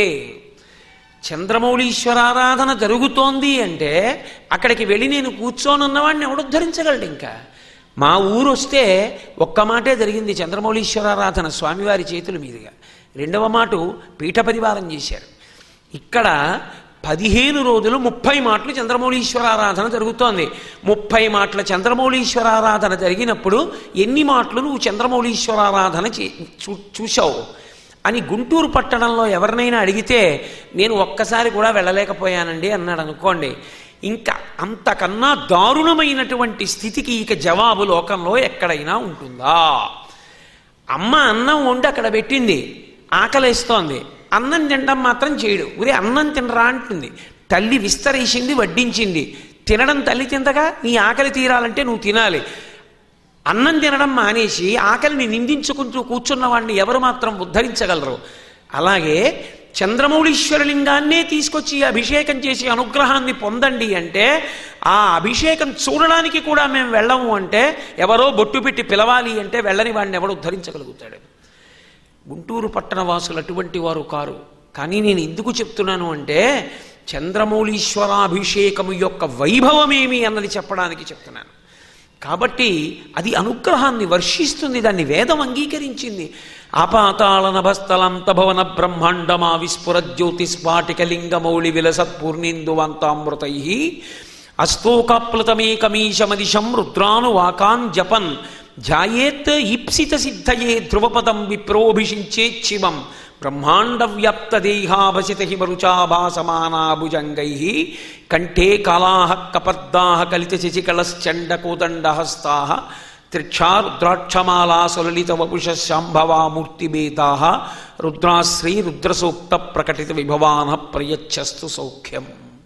S1: చంద్రమౌళీశ్వరారాధన జరుగుతోంది అంటే అక్కడికి వెళ్ళి నేను కూర్చోనున్నవాడిని ఎవడుద్ధరించగలడు ఇంకా మా ఊరు వస్తే ఒక్క మాటే జరిగింది చంద్రమౌళీశ్వరారాధన స్వామివారి చేతుల మీదుగా రెండవ మాట పీఠ పరివారం చేశారు ఇక్కడ పదిహేను రోజులు ముప్పై మాటలు చంద్రమౌళీశ్వరారాధన జరుగుతోంది ముప్పై మాటల చంద్రమౌళీశ్వరారాధన జరిగినప్పుడు ఎన్ని మాటలు నువ్వు చంద్రమౌళీశ్వరారాధన చే చూ చూశావు అని గుంటూరు పట్టణంలో ఎవరినైనా అడిగితే నేను ఒక్కసారి కూడా వెళ్ళలేకపోయానండి అన్నాడు అనుకోండి ఇంకా అంతకన్నా దారుణమైనటువంటి స్థితికి ఇక జవాబు లోకంలో ఎక్కడైనా ఉంటుందా అమ్మ అన్నం వండి అక్కడ పెట్టింది ఆకలేస్తోంది అన్నం తినడం మాత్రం చేయడు ఉరే అన్నం తినరా అంటుంది తల్లి విస్తరేసింది వడ్డించింది తినడం తల్లి తిందగా నీ ఆకలి తీరాలంటే నువ్వు తినాలి అన్నం తినడం మానేసి ఆకలిని నిందించుకుంటూ కూర్చున్న వాడిని ఎవరు మాత్రం ఉద్ధరించగలరు అలాగే చంద్రమౌళీశ్వరలింగాన్నే తీసుకొచ్చి అభిషేకం చేసి అనుగ్రహాన్ని పొందండి అంటే ఆ అభిషేకం చూడడానికి కూడా మేము వెళ్ళము అంటే ఎవరో బొట్టు పెట్టి పిలవాలి అంటే వెళ్ళని వాడిని ఎవడు ఉద్ధరించగలుగుతాడు గుంటూరు పట్టణ వాసులు అటువంటి వారు కారు కానీ నేను ఎందుకు చెప్తున్నాను అంటే చంద్రమౌళీశ్వరాభిషేకము యొక్క వైభవమేమి అన్నది చెప్పడానికి చెప్తున్నాను కాబట్టి అది అనుగ్రహాన్ని వర్షిస్తుంది దాన్ని వేదం అంగీకరించింది ఆపాతాళ నభస్థలంత భవన బ్రహ్మాండమా విస్ఫుర జ్యోతిస్ఫాటిక లింగమౌళి విలసత్పూర్ణేందువంతామృతై అస్తోకాప్లుతమేకమీశమదిశం రుద్రానువాకాన్ జపన్ ధ్యాయేత్ ఈప్సిత సిద్ధయే ధ్రువపదం విప్రోభిషించేత్ శివం బ్రహ్మాండ వ్యాప్త దేహాభసిత హిమరుచాభాసమానాభుజంగై కంఠే కళాహ కపర్దాహ కలిత శశికళశ్చండ కోదండహస్తా త్రిక్షారుద్రాక్షమాలా సులలిత వపుష శాంభవా మూర్తిభేదా రుద్రాశ్రీ రుద్రసూక్త ప్రకటిత విభవాన ప్రయచ్చస్తు సౌఖ్యం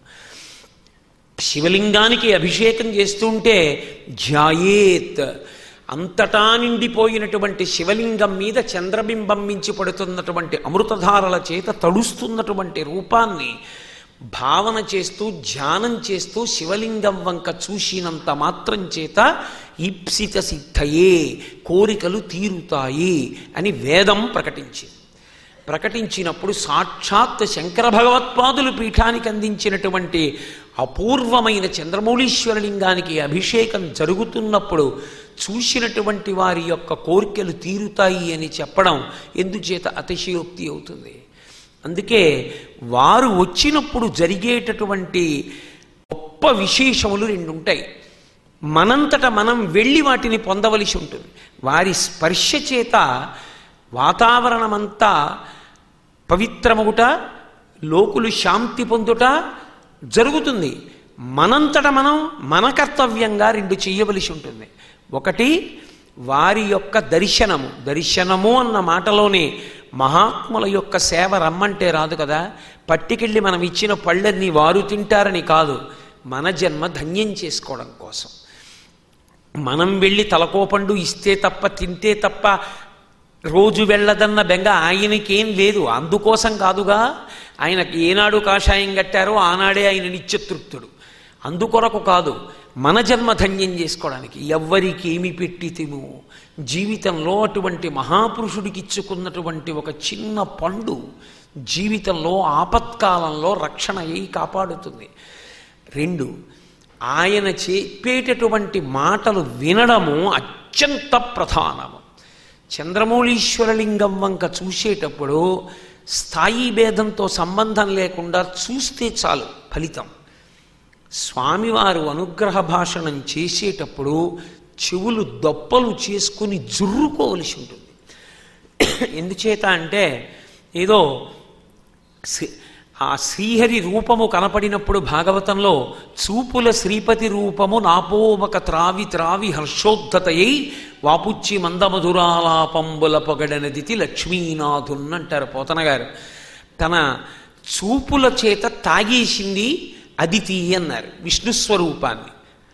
S1: శివలింగానికి అభిషేకం చేస్తుంటే ధ్యాయేత్ అంతటా నిండిపోయినటువంటి శివలింగం మీద చంద్రబింబం మించి పడుతున్నటువంటి అమృతధారల చేత తడుస్తున్నటువంటి రూపాన్ని భావన చేస్తూ ధ్యానం చేస్తూ శివలింగం వంక చూసినంత మాత్రం చేత ఈప్సిత సిద్ధయే కోరికలు తీరుతాయి అని వేదం ప్రకటించింది ప్రకటించినప్పుడు సాక్షాత్ శంకర భగవత్పాదులు పీఠానికి అందించినటువంటి అపూర్వమైన చంద్రమౌళీశ్వరలింగానికి అభిషేకం జరుగుతున్నప్పుడు చూసినటువంటి వారి యొక్క కోరికలు తీరుతాయి అని చెప్పడం ఎందుచేత అతిశయోక్తి అవుతుంది అందుకే వారు వచ్చినప్పుడు జరిగేటటువంటి గొప్ప విశేషములు రెండు ఉంటాయి మనంతట మనం వెళ్ళి వాటిని పొందవలసి ఉంటుంది వారి స్పర్శ చేత వాతావరణమంతా పవిత్రమగుట లోకులు శాంతి పొందుట జరుగుతుంది మనంతట మనం మన కర్తవ్యంగా రెండు చేయవలసి ఉంటుంది ఒకటి వారి యొక్క దర్శనము దర్శనము అన్న మాటలోనే మహాత్ముల యొక్క సేవ రమ్మంటే రాదు కదా పట్టికెళ్ళి మనం ఇచ్చిన పళ్ళన్నీ వారు తింటారని కాదు మన జన్మ ధన్యం చేసుకోవడం కోసం మనం వెళ్ళి తలకోపండు ఇస్తే తప్ప తింటే తప్ప రోజు వెళ్ళదన్న బెంగ ఆయనకేం లేదు అందుకోసం కాదుగా ఆయనకి ఏనాడు కాషాయం కట్టారో ఆనాడే ఆయన నిత్యతృప్తుడు అందుకొరకు కాదు మన జన్మ ధన్యం చేసుకోవడానికి ఎవ్వరికి ఏమి పెట్టితిము జీవితంలో అటువంటి మహాపురుషుడికి ఇచ్చుకున్నటువంటి ఒక చిన్న పండు జీవితంలో ఆపత్కాలంలో రక్షణ అయి కాపాడుతుంది రెండు ఆయన చెప్పేటటువంటి మాటలు వినడము అత్యంత ప్రధానము చంద్రమౌళీశ్వరలింగం వంక చూసేటప్పుడు స్థాయి భేదంతో సంబంధం లేకుండా చూస్తే చాలు ఫలితం స్వామివారు అనుగ్రహ భాషణం చేసేటప్పుడు చెవులు దొప్పలు చేసుకుని జుర్రుకోవలసి ఉంటుంది ఎందుచేత అంటే ఏదో శ్రీ- ఆ శ్రీహరి రూపము కనపడినప్పుడు భాగవతంలో చూపుల శ్రీపతి రూపము నాపోమక త్రావి త్రావి హర్షోద్ధతయై వాపుచ్చి మందమధురాలాపంబుల పొగడనదితి లక్ష్మీనాథున్ అంటారు పోతన గారు తన చూపుల చేత తాగేసింది అదితి అన్నారు విష్ణు స్వరూపాన్ని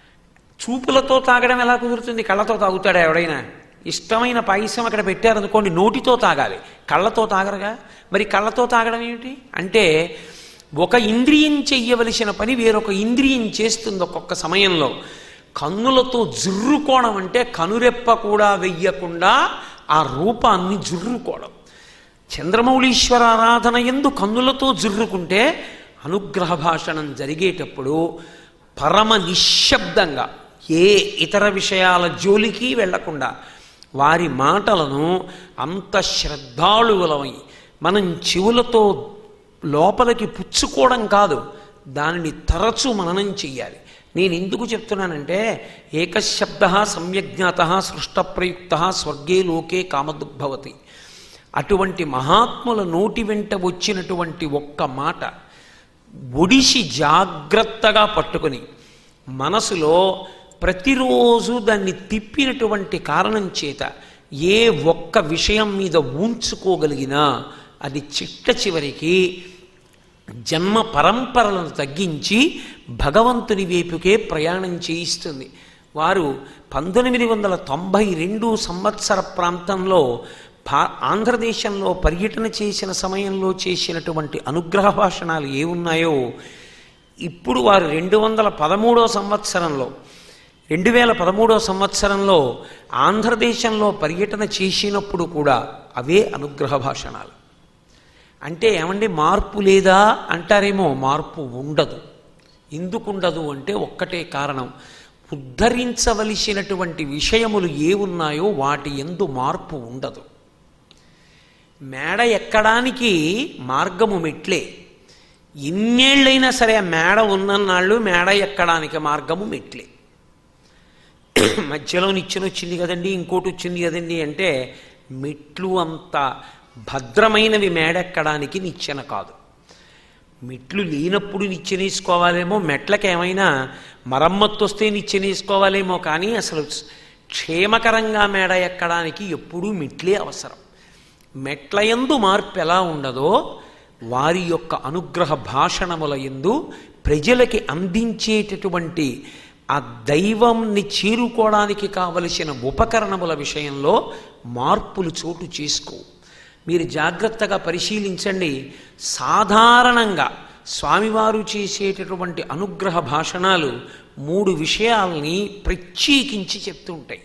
S1: చూపులతో తాగడం ఎలా కుదురుతుంది కళ్ళతో తాగుతాడా ఎవడైనా ఇష్టమైన పాయసం అక్కడ పెట్టారనుకోండి నోటితో తాగాలి కళ్ళతో తాగరుగా మరి కళ్ళతో తాగడం ఏమిటి అంటే ఒక ఇంద్రియం చెయ్యవలసిన పని వేరొక ఇంద్రియం చేస్తుంది ఒక్కొక్క సమయంలో కన్నులతో జుర్రుకోవడం అంటే కనురెప్ప కూడా వెయ్యకుండా ఆ రూపాన్ని జుర్రుకోవడం చంద్రమౌళీశ్వర ఆరాధన ఎందు కన్నులతో జుర్రుకుంటే అనుగ్రహ భాషణం జరిగేటప్పుడు పరమ నిశ్శబ్దంగా ఏ ఇతర విషయాల జోలికి వెళ్లకుండా వారి మాటలను అంత శ్రద్ధాళువులమై మనం చెవులతో లోపలికి పుచ్చుకోవడం కాదు దానిని తరచు మననం చెయ్యాలి నేను ఎందుకు చెప్తున్నానంటే ఏకశబ్ద సమ్యజ్ఞాత సృష్టప్రయుక్త స్వర్గే లోకే కామదుగ్భవతి అటువంటి మహాత్ముల నోటి వెంట వచ్చినటువంటి ఒక్క మాట ఒడిసి జాగ్రత్తగా పట్టుకుని మనసులో ప్రతిరోజు దాన్ని తిప్పినటువంటి కారణం చేత ఏ ఒక్క విషయం మీద ఉంచుకోగలిగినా అది చిట్ట చివరికి జన్మ పరంపరలను తగ్గించి భగవంతుని వైపుకే ప్రయాణం చేయిస్తుంది వారు పంతొమ్మిది వందల తొంభై రెండు సంవత్సర ప్రాంతంలో భా ఆంధ్రదేశంలో పర్యటన చేసిన సమయంలో చేసినటువంటి అనుగ్రహ భాషణాలు ఏ ఉన్నాయో ఇప్పుడు వారు రెండు వందల పదమూడో సంవత్సరంలో రెండు వేల పదమూడో సంవత్సరంలో ఆంధ్రదేశంలో పర్యటన చేసినప్పుడు కూడా అవే అనుగ్రహ భాషణాలు అంటే ఏమండి మార్పు లేదా అంటారేమో మార్పు ఉండదు ఎందుకు ఉండదు అంటే ఒక్కటే కారణం ఉద్ధరించవలసినటువంటి విషయములు ఏ ఉన్నాయో వాటి ఎందు మార్పు ఉండదు మేడ ఎక్కడానికి మార్గము మెట్లే ఎన్నేళ్ళైనా సరే ఆ మేడ ఉన్ననాళ్ళు మేడ ఎక్కడానికి మార్గము మెట్లే మధ్యలో నిచ్చెన వచ్చింది కదండి ఇంకోటి వచ్చింది కదండి అంటే మెట్లు అంత భద్రమైనవి మేడెక్కడానికి నిచ్చెన కాదు మెట్లు లేనప్పుడు నిచ్చెనేసుకోవాలేమో మెట్లకి ఏమైనా మరమ్మత్తు వస్తే నిచ్చెనేసుకోవాలేమో కానీ అసలు క్షేమకరంగా మేడ ఎక్కడానికి ఎప్పుడూ మెట్లే అవసరం మెట్లయందు మార్పు ఎలా ఉండదో వారి యొక్క అనుగ్రహ భాషణముల ఎందు ప్రజలకి అందించేటటువంటి ఆ దైవంని చేరుకోవడానికి కావలసిన ఉపకరణముల విషయంలో మార్పులు చోటు చేసుకో మీరు జాగ్రత్తగా పరిశీలించండి సాధారణంగా స్వామివారు చేసేటటువంటి అనుగ్రహ భాషణాలు మూడు విషయాల్ని ప్రత్యేకించి చెప్తుంటాయి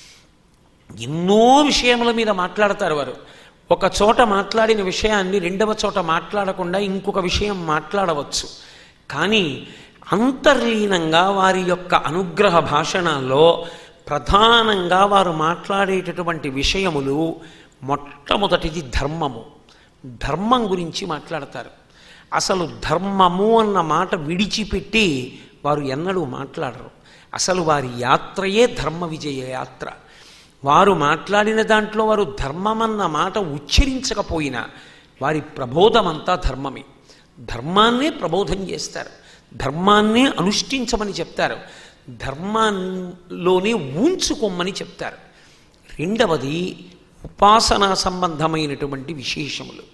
S1: ఎన్నో విషయముల మీద మాట్లాడతారు వారు ఒక చోట మాట్లాడిన విషయాన్ని రెండవ చోట మాట్లాడకుండా ఇంకొక విషయం మాట్లాడవచ్చు కానీ అంతర్లీనంగా వారి యొక్క అనుగ్రహ భాషణాల్లో ప్రధానంగా వారు మాట్లాడేటటువంటి విషయములు మొట్టమొదటిది ధర్మము ధర్మం గురించి మాట్లాడతారు అసలు ధర్మము అన్న మాట విడిచిపెట్టి వారు ఎన్నడూ మాట్లాడరు అసలు వారి యాత్రయే ధర్మ విజయ యాత్ర వారు మాట్లాడిన దాంట్లో వారు ధర్మమన్న మాట ఉచ్చరించకపోయినా వారి ప్రబోధమంతా ధర్మమే ధర్మాన్నే ప్రబోధం చేస్తారు ధర్మాన్నే అనుష్ఠించమని చెప్తారు ధర్మాల్లోనే ఊంచుకోమని చెప్తారు రెండవది ఉపాసనా సంబంధమైనటువంటి విశేషములు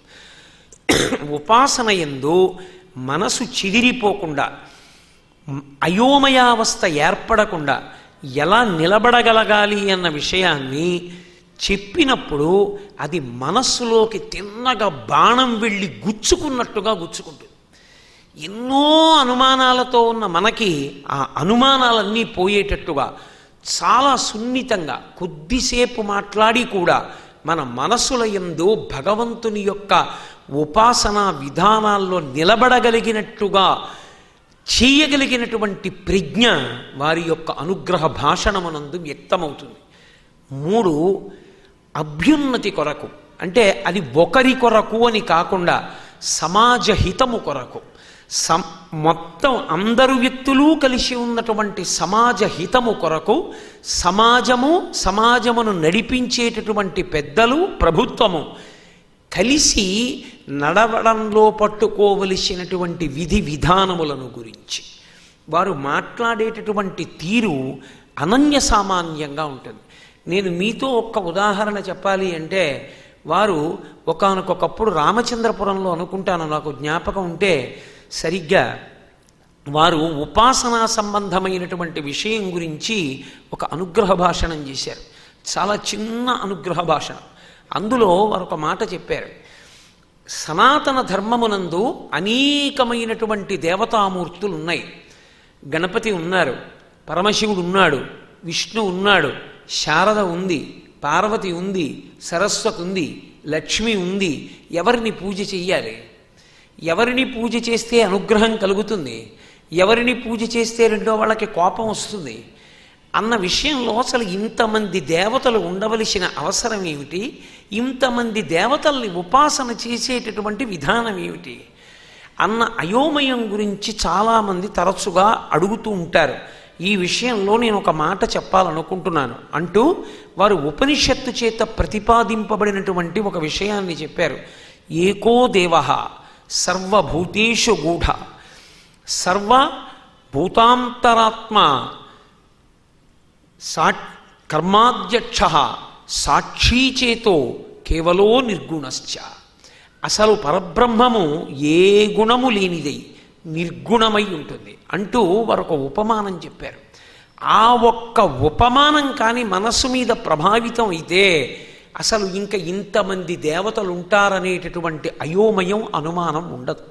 S1: ఉపాసన ఎందు మనసు చిదిరిపోకుండా అయోమయావస్థ ఏర్పడకుండా ఎలా నిలబడగలగాలి అన్న విషయాన్ని చెప్పినప్పుడు అది మనస్సులోకి తిన్నగా బాణం వెళ్ళి గుచ్చుకున్నట్టుగా గుచ్చుకుంటుంది ఎన్నో అనుమానాలతో ఉన్న మనకి ఆ అనుమానాలన్నీ పోయేటట్టుగా చాలా సున్నితంగా కొద్దిసేపు మాట్లాడి కూడా మన మనసుల ఎందు భగవంతుని యొక్క ఉపాసనా విధానాల్లో నిలబడగలిగినట్టుగా చేయగలిగినటువంటి ప్రజ్ఞ వారి యొక్క అనుగ్రహ భాషణమునందు వ్యక్తమవుతుంది మూడు అభ్యున్నతి కొరకు అంటే అది ఒకరి కొరకు అని కాకుండా సమాజ హితము కొరకు సం మొత్తం అందరు వ్యక్తులు కలిసి ఉన్నటువంటి సమాజ హితము కొరకు సమాజము సమాజమును నడిపించేటటువంటి పెద్దలు ప్రభుత్వము కలిసి నడవడంలో పట్టుకోవలసినటువంటి విధి విధానములను గురించి వారు మాట్లాడేటటువంటి తీరు అనన్య సామాన్యంగా ఉంటుంది నేను మీతో ఒక్క ఉదాహరణ చెప్పాలి అంటే వారు ఒకనకొకప్పుడు రామచంద్రపురంలో అనుకుంటాను నాకు జ్ఞాపకం ఉంటే సరిగ్గా వారు ఉపాసనా సంబంధమైనటువంటి విషయం గురించి ఒక అనుగ్రహ భాషణం చేశారు చాలా చిన్న అనుగ్రహ భాషణం అందులో వారు ఒక మాట చెప్పారు సనాతన ధర్మమునందు అనేకమైనటువంటి దేవతామూర్తులు ఉన్నాయి గణపతి ఉన్నారు పరమశివుడు ఉన్నాడు విష్ణు ఉన్నాడు శారద ఉంది పార్వతి ఉంది సరస్వతి ఉంది లక్ష్మి ఉంది ఎవరిని పూజ చెయ్యాలి ఎవరిని పూజ చేస్తే అనుగ్రహం కలుగుతుంది ఎవరిని పూజ చేస్తే రెండో వాళ్ళకి కోపం వస్తుంది అన్న విషయంలో అసలు ఇంతమంది దేవతలు ఉండవలసిన అవసరం ఏమిటి ఇంతమంది దేవతల్ని ఉపాసన చేసేటటువంటి విధానం ఏమిటి అన్న అయోమయం గురించి చాలామంది తరచుగా అడుగుతూ ఉంటారు ఈ విషయంలో నేను ఒక మాట చెప్పాలనుకుంటున్నాను అంటూ వారు ఉపనిషత్తు చేత ప్రతిపాదింపబడినటువంటి ఒక విషయాన్ని చెప్పారు ఏకో దేవ సర్వభూతేషు గూఢ సర్వ భూతాంతరాత్మ సా కర్మాధ్యక్ష సాక్షీచేతో కేవలో నిర్గుణశ్చ అసలు పరబ్రహ్మము ఏ గుణము లేనిదై నిర్గుణమై ఉంటుంది అంటూ మరొక ఉపమానం చెప్పారు ఆ ఒక్క ఉపమానం కానీ మనస్సు మీద ప్రభావితం అయితే అసలు ఇంకా ఇంతమంది దేవతలు ఉంటారనేటటువంటి అయోమయం అనుమానం ఉండదు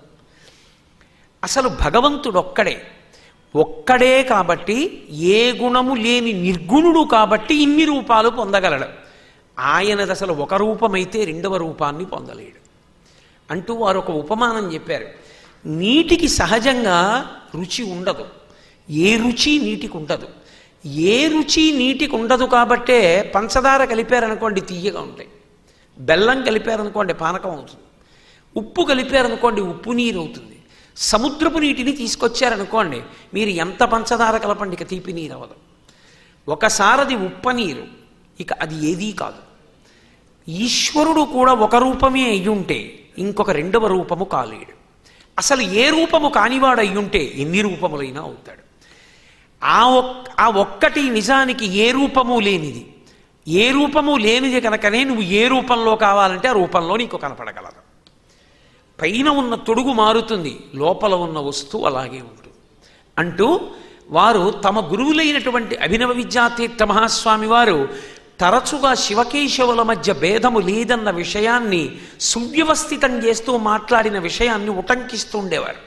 S1: అసలు భగవంతుడు ఒక్కడే ఒక్కడే కాబట్టి ఏ గుణము లేని నిర్గుణుడు కాబట్టి ఇన్ని రూపాలు పొందగలడు ఆయనది అసలు ఒక రూపమైతే రెండవ రూపాన్ని పొందలేడు అంటూ వారు ఒక ఉపమానం చెప్పారు నీటికి సహజంగా రుచి ఉండదు ఏ రుచి నీటికి ఉండదు ఏ రుచి నీటికి ఉండదు కాబట్టే పంచదార కలిపారనుకోండి తీయగా ఉంటాయి బెల్లం కలిపారనుకోండి పానకం అవుతుంది ఉప్పు కలిపారనుకోండి ఉప్పు నీరు అవుతుంది సముద్రపు నీటిని తీసుకొచ్చారనుకోండి మీరు ఎంత పంచదార కలపండి ఇక తీపి నీరు అవ్వదు ఒకసారి అది ఉప్ప నీరు ఇక అది ఏదీ కాదు ఈశ్వరుడు కూడా ఒక రూపమే అయ్యుంటే ఇంకొక రెండవ రూపము కాలేడు అసలు ఏ రూపము కానివాడు అయ్యుంటే ఎన్ని రూపములైనా అవుతాడు ఆ ఒక్ ఆ ఒక్కటి నిజానికి ఏ రూపము లేనిది ఏ రూపము లేనిది కనుకనే నువ్వు ఏ రూపంలో కావాలంటే ఆ రూపంలో నీకు కనపడగలదు పైన ఉన్న తొడుగు మారుతుంది లోపల ఉన్న వస్తువు అలాగే ఉంటుంది అంటూ వారు తమ గురువులైనటువంటి అభినవ విద్యాతీర్థ మహాస్వామి వారు తరచుగా శివకేశవుల మధ్య భేదము లేదన్న విషయాన్ని సువ్యవస్థితం చేస్తూ మాట్లాడిన విషయాన్ని ఉటంకిస్తూ ఉండేవారు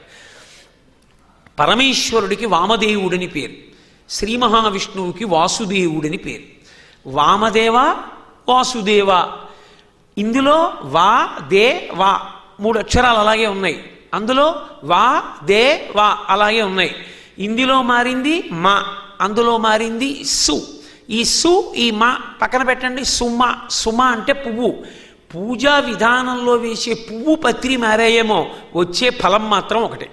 S1: పరమేశ్వరుడికి వామదేవుడని పేరు శ్రీ మహావిష్ణువుకి వాసుదేవుడని పేరు వామదేవ వాసుదేవ ఇందులో వా దే వా మూడు అక్షరాలు అలాగే ఉన్నాయి అందులో వా దే వా అలాగే ఉన్నాయి ఇందులో మారింది మా అందులో మారింది సు ఈ సు ఈ మా పక్కన పెట్టండి సుమ సుమ అంటే పువ్వు పూజా విధానంలో వేసే పువ్వు పత్రి మారాయేమో వచ్చే ఫలం మాత్రం ఒకటే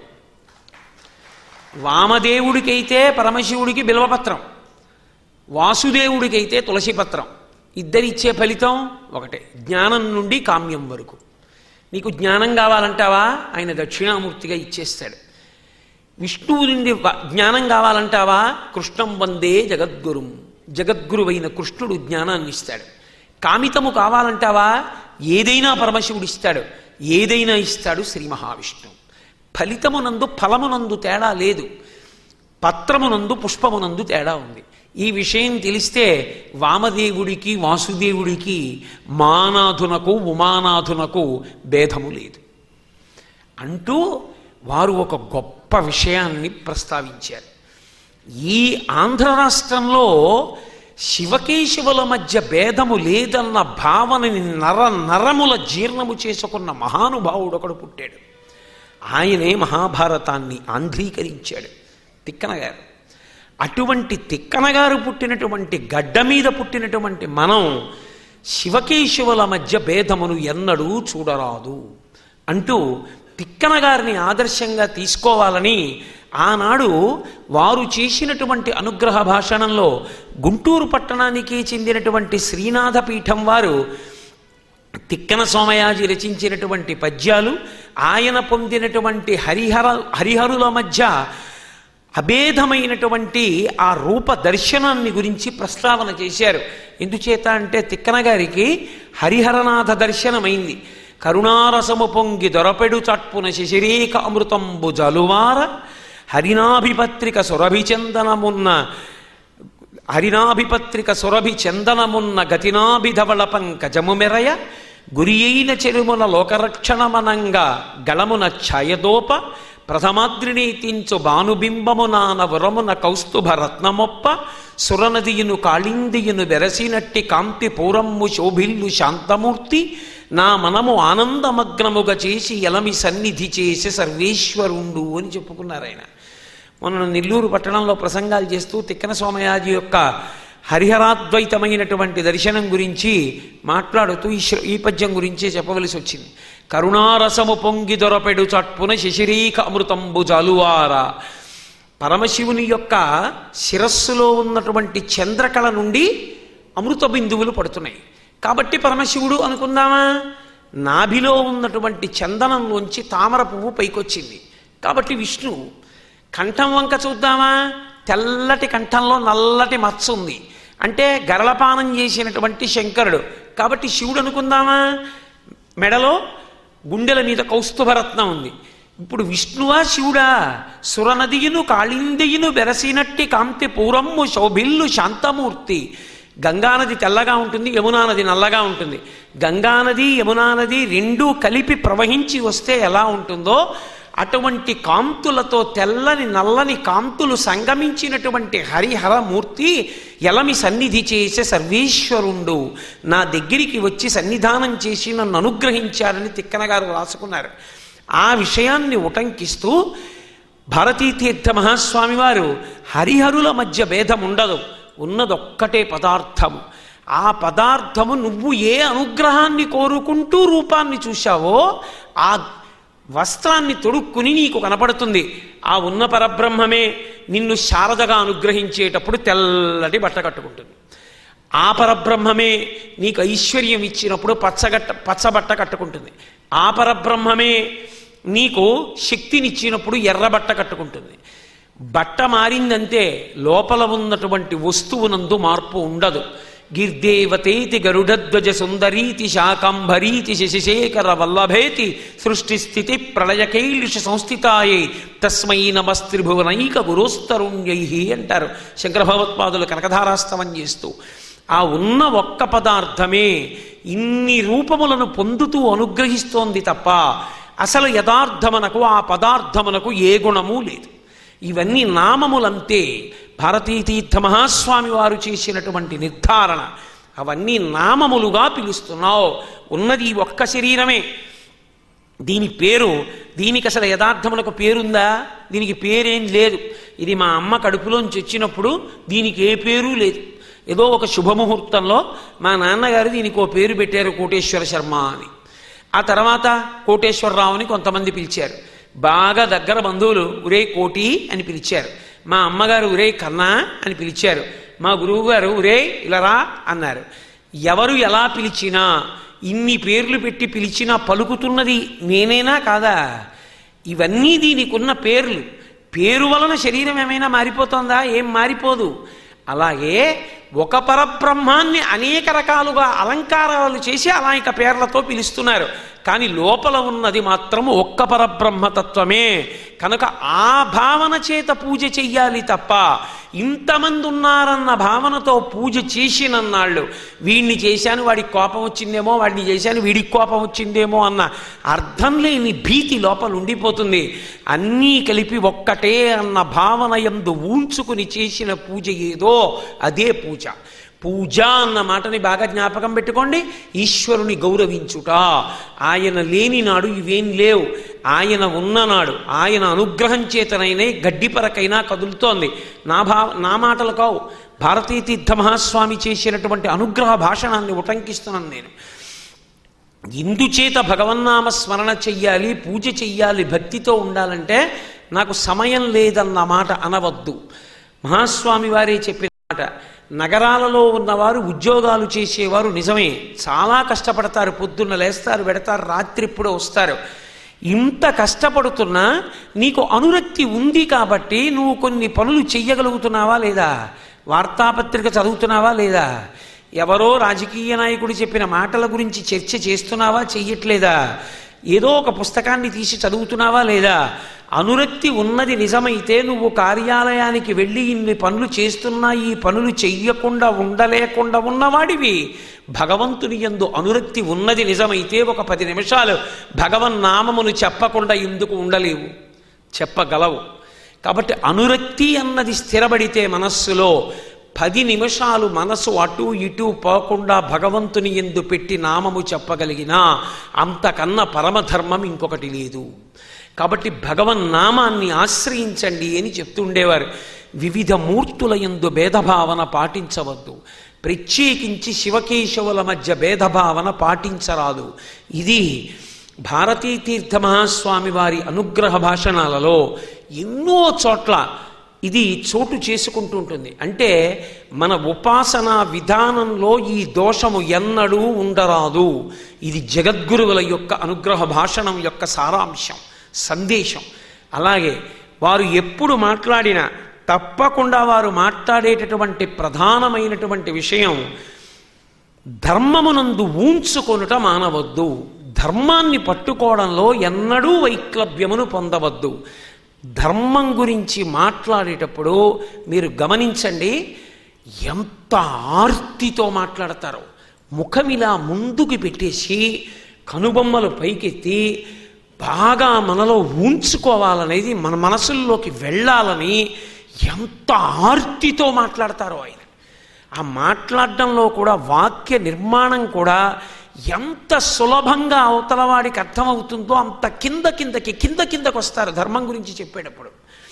S1: వామదేవుడికైతే పరమశివుడికి బిల్వపత్రం వాసుదేవుడికైతే తులసిపత్రం ఇద్దరిచ్చే ఫలితం ఒకటే జ్ఞానం నుండి కామ్యం వరకు నీకు జ్ఞానం కావాలంటావా ఆయన దక్షిణామూర్తిగా ఇచ్చేస్తాడు విష్ణువు నుండి వ- జ్ఞానం కావాలంటావా కృష్ణం వందే జగద్గురుం జగద్గురువైన కృష్ణుడు జ్ఞానాన్ని ఇస్తాడు కామితము కావాలంటావా ఏదైనా పరమశివుడు ఇస్తాడు ఏదైనా ఇస్తాడు శ్రీ మహావిష్ణువు ఫలితమునందు ఫలమునందు తేడా లేదు పత్రమునందు పుష్పమునందు తేడా ఉంది ఈ విషయం తెలిస్తే వామదేవుడికి వాసుదేవుడికి మానాథునకు ఉమానాథునకు భేదము లేదు అంటూ వారు ఒక గొప్ప విషయాన్ని ప్రస్తావించారు ఈ ఆంధ్ర రాష్ట్రంలో శివకేశవుల మధ్య భేదము లేదన్న భావనని నర నరముల జీర్ణము చేసుకున్న మహానుభావుడు ఒకడు పుట్టాడు ఆయనే మహాభారతాన్ని ఆంధ్రీకరించాడు తిక్కన గారు అటువంటి తిక్కన గారు పుట్టినటువంటి గడ్డ మీద పుట్టినటువంటి మనం శివకేశవుల మధ్య భేదమును ఎన్నడూ చూడరాదు అంటూ తిక్కన గారిని ఆదర్శంగా తీసుకోవాలని ఆనాడు వారు చేసినటువంటి అనుగ్రహ భాషణంలో గుంటూరు పట్టణానికి చెందినటువంటి శ్రీనాథ పీఠం వారు తిక్కన సోమయాజి రచించినటువంటి పద్యాలు ఆయన పొందినటువంటి హరిహర హరిహరుల మధ్య అభేదమైనటువంటి ఆ రూప దర్శనాన్ని గురించి ప్రస్తావన చేశారు ఎందుచేత అంటే తిక్కన గారికి హరిహరనాథ దర్శనమైంది కరుణారసము పొంగి దొరపెడు చట్పున శిశిరేక అమృతంబు జలువార హరినాభిపత్రిక సురభిచందనమున్న హరినాభిపత్రిక సురభి చందనమున్న గతినాభిధవళ పంకజము మెరయ గురి అయిన చెరుమున లోకరక్షణమనంగా గళమున ఛాయదోప ప్రథమాద్రినీతించు భానుబింబము నాన వరమున కౌస్తుభ రత్నమొప్ప సురనదియును కాళిందియును వెరసినట్టి కాంతి పూరమ్ము శోభిల్లు శాంతమూర్తి నా మనము ఆనందమగ్నముగా చేసి ఎలమి సన్నిధి చేసి సర్వేశ్వరుండు అని చెప్పుకున్నారు ఆయన మొన్న నెల్లూరు పట్టణంలో ప్రసంగాలు చేస్తూ తిక్కన సోమయాజి యొక్క హరిహరాద్వైతమైనటువంటి దర్శనం గురించి మాట్లాడుతూ ఈ శ్ర- ఈ పద్యం గురించే చెప్పవలసి వచ్చింది కరుణారసము పొంగి దొరపెడు చట్పున శశిరీక అమృతంబు జాలువార పరమశివుని యొక్క శిరస్సులో ఉన్నటువంటి చంద్రకళ నుండి అమృత బిందువులు పడుతున్నాయి కాబట్టి పరమశివుడు అనుకుందామా నాభిలో ఉన్నటువంటి చందనంలోంచి తామర పువ్వు పైకొచ్చింది కాబట్టి విష్ణువు కంఠం వంక చూద్దామా తెల్లటి కంఠంలో నల్లటి మచ్చ ఉంది అంటే గరళపానం చేసినటువంటి శంకరుడు కాబట్టి శివుడు అనుకుందామా మెడలో గుండెల మీద కౌస్తుభరత్నం ఉంది ఇప్పుడు విష్ణువా శివుడా సురనదియును కాళిందియును బెరసినట్టి కాంతి పూరమ్ము శోభిల్లు శాంతమూర్తి గంగానది తెల్లగా ఉంటుంది యమునా నది నల్లగా ఉంటుంది గంగానది యమునా నది రెండూ కలిపి ప్రవహించి వస్తే ఎలా ఉంటుందో అటువంటి కాంతులతో తెల్లని నల్లని కాంతులు సంగమించినటువంటి హరిహర మూర్తి ఎలమి సన్నిధి చేసే సర్వేశ్వరుండు నా దగ్గరికి వచ్చి సన్నిధానం చేసి నన్ను అనుగ్రహించారని తిక్కన గారు రాసుకున్నారు ఆ విషయాన్ని ఉటంకిస్తూ భారతీతీర్థ మహాస్వామి వారు హరిహరుల మధ్య భేదం ఉండదు ఉన్నదొక్కటే పదార్థము ఆ పదార్థము నువ్వు ఏ అనుగ్రహాన్ని కోరుకుంటూ రూపాన్ని చూశావో ఆ వస్త్రాన్ని తొడుక్కుని నీకు కనపడుతుంది ఆ ఉన్న పరబ్రహ్మమే నిన్ను శారదగా అనుగ్రహించేటప్పుడు తెల్లటి బట్ట కట్టుకుంటుంది ఆ పరబ్రహ్మమే నీకు ఐశ్వర్యం ఇచ్చినప్పుడు పచ్చగట్ట పచ్చబట్ట కట్టుకుంటుంది ఆ పరబ్రహ్మమే నీకు శక్తినిచ్చినప్పుడు ఎర్రబట్ట కట్టుకుంటుంది బట్ట మారిందంటే లోపల ఉన్నటువంటి వస్తువునందు మార్పు ఉండదు గిర్దేవతేతి గరుడధ్వజ సుందరీతి శాకంభరీతి శశిశేఖర వల్లభేతి సృష్టి స్థితి ప్రళయకైలుష సంస్థితాయే తస్మై నమస్త్రిభువనైక గురోస్తరుణ్యై అంటారు శంకర భగవత్పాదులు కనకధారాస్తవం చేస్తూ ఆ ఉన్న ఒక్క పదార్థమే ఇన్ని రూపములను పొందుతూ అనుగ్రహిస్తోంది తప్ప అసలు యథార్థమనకు ఆ పదార్థమునకు ఏ గుణము లేదు ఇవన్నీ నామములంతే భారతీతీర్థ మహాస్వామి వారు చేసినటువంటి నిర్ధారణ అవన్నీ నామములుగా పిలుస్తున్నావు ఉన్నది ఈ ఒక్క శరీరమే దీని పేరు దీనికి అసలు యథార్థములకు పేరుందా దీనికి పేరేం లేదు ఇది మా అమ్మ కడుపులోంచి వచ్చినప్పుడు దీనికి ఏ పేరు లేదు ఏదో ఒక శుభముహూర్తంలో మా నాన్నగారు దీనికి ఓ పేరు పెట్టారు కోటేశ్వర శర్మ అని ఆ తర్వాత కోటేశ్వరరావు అని కొంతమంది పిలిచారు బాగా దగ్గర బంధువులు ఉరే కోటి అని పిలిచారు మా అమ్మగారు ఉరే కన్నా అని పిలిచారు మా గురువు గారు ఉరే ఇలరా అన్నారు ఎవరు ఎలా పిలిచినా ఇన్ని పేర్లు పెట్టి పిలిచినా పలుకుతున్నది నేనేనా కాదా ఇవన్నీ దీనికి ఉన్న పేర్లు పేరు వలన శరీరం ఏమైనా మారిపోతుందా ఏం మారిపోదు అలాగే ఒక పరబ్రహ్మాన్ని అనేక రకాలుగా అలంకారాలు చేసి అలాంక పేర్లతో పిలుస్తున్నారు కానీ లోపల ఉన్నది మాత్రం ఒక్క పరబ్రహ్మతత్వమే కనుక ఆ భావన చేత పూజ చెయ్యాలి తప్ప ఇంతమంది ఉన్నారన్న భావనతో పూజ చేసినన్నాళ్ళు వీడిని చేశాను వాడికి కోపం వచ్చిందేమో వాడిని చేశాను వీడికి కోపం వచ్చిందేమో అన్న అర్థం లేని భీతి లోపల ఉండిపోతుంది అన్నీ కలిపి ఒక్కటే అన్న భావన ఎందు ఊంచుకుని చేసిన పూజ ఏదో అదే పూజ పూజ అన్న మాటని బాగా జ్ఞాపకం పెట్టుకోండి ఈశ్వరుని గౌరవించుట ఆయన లేని నాడు ఇవేం లేవు ఆయన ఉన్ననాడు ఆయన అనుగ్రహం చేతనైనా గడ్డిపరకైనా కదులుతోంది నా భా నా మాటలు కావు భారతీ తీర్థ మహాస్వామి చేసినటువంటి అనుగ్రహ భాషణాన్ని ఉటంకిస్తున్నాను నేను ఇందుచేత భగవన్నామ స్మరణ చెయ్యాలి పూజ చెయ్యాలి భక్తితో ఉండాలంటే నాకు సమయం లేదన్న మాట అనవద్దు మహాస్వామి వారే చెప్పిన మాట నగరాలలో ఉన్నవారు ఉద్యోగాలు చేసేవారు నిజమే చాలా కష్టపడతారు పొద్దున్న లేస్తారు పెడతారు రాత్రి ఇప్పుడు వస్తారు ఇంత కష్టపడుతున్నా నీకు అనురక్తి ఉంది కాబట్టి నువ్వు కొన్ని పనులు చెయ్యగలుగుతున్నావా లేదా వార్తాపత్రిక చదువుతున్నావా లేదా ఎవరో రాజకీయ నాయకుడు చెప్పిన మాటల గురించి చర్చ చేస్తున్నావా చెయ్యట్లేదా ఏదో ఒక పుస్తకాన్ని తీసి చదువుతున్నావా లేదా అనురక్తి ఉన్నది నిజమైతే నువ్వు కార్యాలయానికి వెళ్ళి ఇన్ని పనులు చేస్తున్నా ఈ పనులు చెయ్యకుండా ఉండలేకుండా ఉన్నవాడివి భగవంతుని ఎందు అనురక్తి ఉన్నది నిజమైతే ఒక పది నిమిషాలు భగవన్నామమును చెప్పకుండా ఎందుకు ఉండలేవు చెప్పగలవు కాబట్టి అనురక్తి అన్నది స్థిరపడితే మనస్సులో పది నిమిషాలు మనసు అటు ఇటు పోకుండా భగవంతుని ఎందు పెట్టి నామము చెప్పగలిగినా అంతకన్నా పరమధర్మం ఇంకొకటి లేదు కాబట్టి భగవన్నామాన్ని ఆశ్రయించండి అని చెప్తుండేవారు వివిధ మూర్తుల ఎందు భేదభావన పాటించవద్దు ప్రత్యేకించి శివకేశవుల మధ్య భేదభావన పాటించరాదు ఇది భారతీ తీర్థ మహాస్వామి వారి అనుగ్రహ భాషణాలలో ఎన్నో చోట్ల ఇది చోటు చేసుకుంటూ ఉంటుంది అంటే మన ఉపాసనా విధానంలో ఈ దోషము ఎన్నడూ ఉండరాదు ఇది జగద్గురువుల యొక్క అనుగ్రహ భాషణం యొక్క సారాంశం సందేశం అలాగే వారు ఎప్పుడు మాట్లాడినా తప్పకుండా వారు మాట్లాడేటటువంటి ప్రధానమైనటువంటి విషయం ధర్మమునందు ఊంచుకొనుట మానవద్దు ధర్మాన్ని పట్టుకోవడంలో ఎన్నడూ వైక్లభ్యమును పొందవద్దు ధర్మం గురించి మాట్లాడేటప్పుడు మీరు గమనించండి ఎంత ఆర్తితో మాట్లాడతారో ముఖం ఇలా ముందుకు పెట్టేసి కనుబొమ్మలు పైకెత్తి బాగా మనలో ఉంచుకోవాలనేది మన మనసుల్లోకి వెళ్ళాలని ఎంత ఆర్తితో మాట్లాడతారో ఆయన ఆ మాట్లాడడంలో కూడా వాక్య నిర్మాణం కూడా ఎంత సులభంగా అవతల వాడికి అర్థమవుతుందో అంత కింద కిందకి కింద కిందకి వస్తారు ధర్మం గురించి చెప్పేటప్పుడు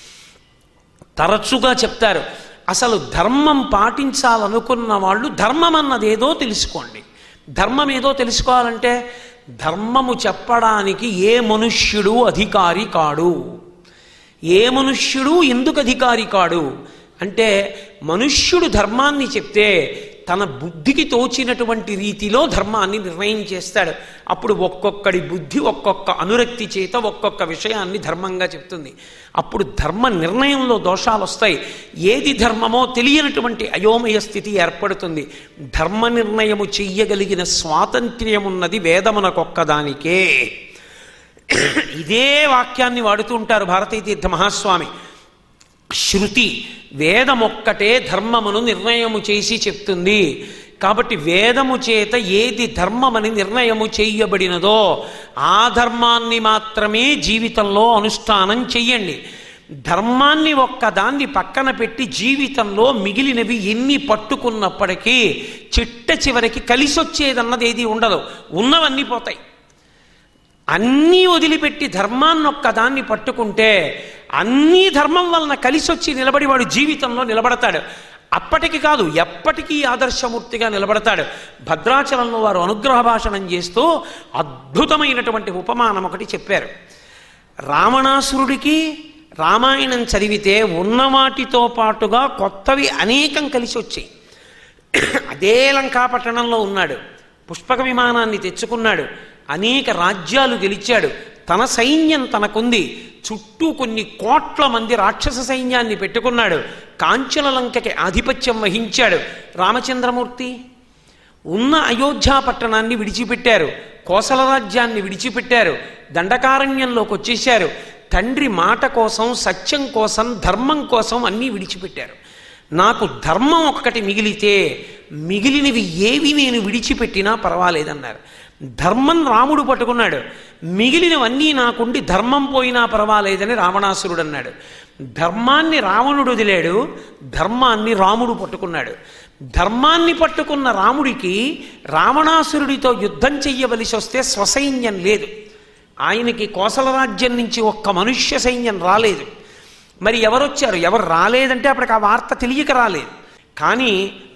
S1: తరచుగా చెప్తారు అసలు ధర్మం పాటించాలనుకున్న వాళ్ళు ధర్మం అన్నది ఏదో తెలుసుకోండి ధర్మం ఏదో తెలుసుకోవాలంటే ధర్మము చెప్పడానికి ఏ మనుష్యుడు అధికారి కాడు ఏ మనుష్యుడు ఎందుకు అధికారి కాడు అంటే మనుష్యుడు ధర్మాన్ని చెప్తే తన బుద్ధికి తోచినటువంటి రీతిలో ధర్మాన్ని నిర్ణయం చేస్తాడు అప్పుడు ఒక్కొక్కడి బుద్ధి ఒక్కొక్క అనురక్తి చేత ఒక్కొక్క విషయాన్ని ధర్మంగా చెప్తుంది అప్పుడు ధర్మ నిర్ణయంలో దోషాలు వస్తాయి ఏది ధర్మమో తెలియనటువంటి అయోమయ స్థితి ఏర్పడుతుంది ధర్మ నిర్ణయము చెయ్యగలిగిన స్వాతంత్ర్యం ఉన్నది వేదమునకొక్కదానికే ఇదే వాక్యాన్ని వాడుతూ ఉంటారు భారతీయ తీర్థ మహాస్వామి శృతి వేదమొక్కటే ధర్మమును నిర్ణయము చేసి చెప్తుంది కాబట్టి వేదము చేత ఏది ధర్మమని నిర్ణయము చేయబడినదో ఆ ధర్మాన్ని మాత్రమే జీవితంలో అనుష్ఠానం చెయ్యండి ధర్మాన్ని ఒక్కదాన్ని పక్కన పెట్టి జీవితంలో మిగిలినవి ఎన్ని పట్టుకున్నప్పటికీ చిట్ట చివరికి కలిసొచ్చేదన్నది ఏది ఉండదు ఉన్నవన్నీ పోతాయి అన్నీ వదిలిపెట్టి ధర్మాన్ని ఒక్కదాన్ని పట్టుకుంటే అన్నీ ధర్మం వలన కలిసి వచ్చి నిలబడి వాడు జీవితంలో నిలబడతాడు అప్పటికి కాదు ఎప్పటికీ ఆదర్శమూర్తిగా నిలబడతాడు భద్రాచలంలో వారు అనుగ్రహ భాషణం చేస్తూ అద్భుతమైనటువంటి ఉపమానం ఒకటి చెప్పారు రావణాసురుడికి రామాయణం చదివితే ఉన్న వాటితో పాటుగా కొత్తవి అనేకం కలిసి వచ్చాయి అదే లంకాపట్టణంలో ఉన్నాడు పుష్పక విమానాన్ని తెచ్చుకున్నాడు అనేక రాజ్యాలు గెలిచాడు తన సైన్యం తనకుంది చుట్టూ కొన్ని కోట్ల మంది రాక్షస సైన్యాన్ని పెట్టుకున్నాడు కాంచన లంకకి ఆధిపత్యం వహించాడు రామచంద్రమూర్తి ఉన్న అయోధ్య పట్టణాన్ని విడిచిపెట్టారు కోసల రాజ్యాన్ని విడిచిపెట్టారు దండకారణ్యంలోకి వచ్చేశారు తండ్రి మాట కోసం సత్యం కోసం ధర్మం కోసం అన్నీ విడిచిపెట్టారు నాకు ధర్మం ఒక్కటి మిగిలితే మిగిలినవి ఏవి నేను విడిచిపెట్టినా పర్వాలేదన్నారు ధర్మం రాముడు పట్టుకున్నాడు మిగిలినవన్నీ నాకుండి ధర్మం పోయినా పర్వాలేదని రావణాసురుడు అన్నాడు ధర్మాన్ని రావణుడు వదిలాడు ధర్మాన్ని రాముడు పట్టుకున్నాడు ధర్మాన్ని పట్టుకున్న రాముడికి రావణాసురుడితో యుద్ధం చెయ్యవలసి వస్తే స్వసైన్యం లేదు ఆయనకి కోసల రాజ్యం నుంచి ఒక్క మనుష్య సైన్యం రాలేదు మరి ఎవరొచ్చారు ఎవరు రాలేదంటే అప్పటికి ఆ వార్త తెలియక రాలేదు కానీ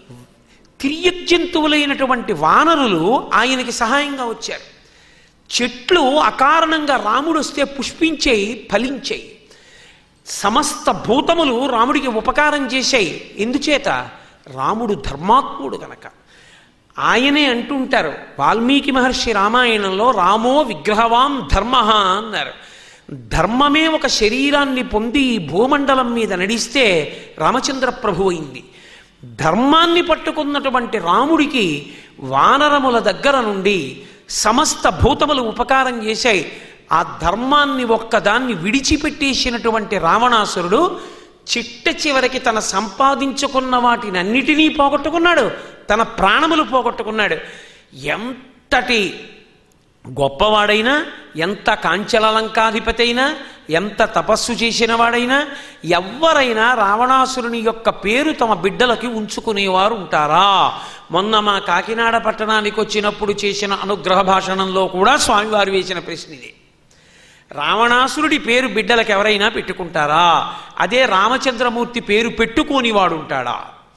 S1: తిర్యజంతువులైనటువంటి వానరులు ఆయనకి సహాయంగా వచ్చారు చెట్లు అకారణంగా రాముడు వస్తే పుష్పించేయి ఫలించేయి సమస్త భూతములు రాముడికి ఉపకారం చేశాయి ఎందుచేత రాముడు ధర్మాత్ముడు గనక ఆయనే అంటుంటారు వాల్మీకి మహర్షి రామాయణంలో రామో విగ్రహవాం ధర్మ అన్నారు ధర్మమే ఒక శరీరాన్ని పొంది ఈ భూమండలం మీద నడిస్తే రామచంద్ర ప్రభు అయింది ధర్మాన్ని పట్టుకున్నటువంటి రాముడికి వానరముల దగ్గర నుండి సమస్త భూతములు ఉపకారం చేశాయి ఆ ధర్మాన్ని ఒక్కదాన్ని విడిచిపెట్టేసినటువంటి రావణాసురుడు చిట్ట చివరికి తన సంపాదించుకున్న వాటిని అన్నిటినీ పోగొట్టుకున్నాడు తన ప్రాణములు పోగొట్టుకున్నాడు ఎంతటి గొప్పవాడైనా ఎంత కాంచలలంకాధిపతి అయినా ఎంత తపస్సు చేసిన వాడైనా ఎవ్వరైనా రావణాసురుని యొక్క పేరు తమ బిడ్డలకి ఉంచుకునేవారు ఉంటారా మొన్న మా కాకినాడ పట్టణానికి వచ్చినప్పుడు చేసిన అనుగ్రహ భాషణంలో కూడా స్వామివారు వేసిన ప్రశ్న ఇది రావణాసురుడి పేరు బిడ్డలకు ఎవరైనా పెట్టుకుంటారా అదే రామచంద్రమూర్తి పేరు పెట్టుకోని వాడు ఉంటాడా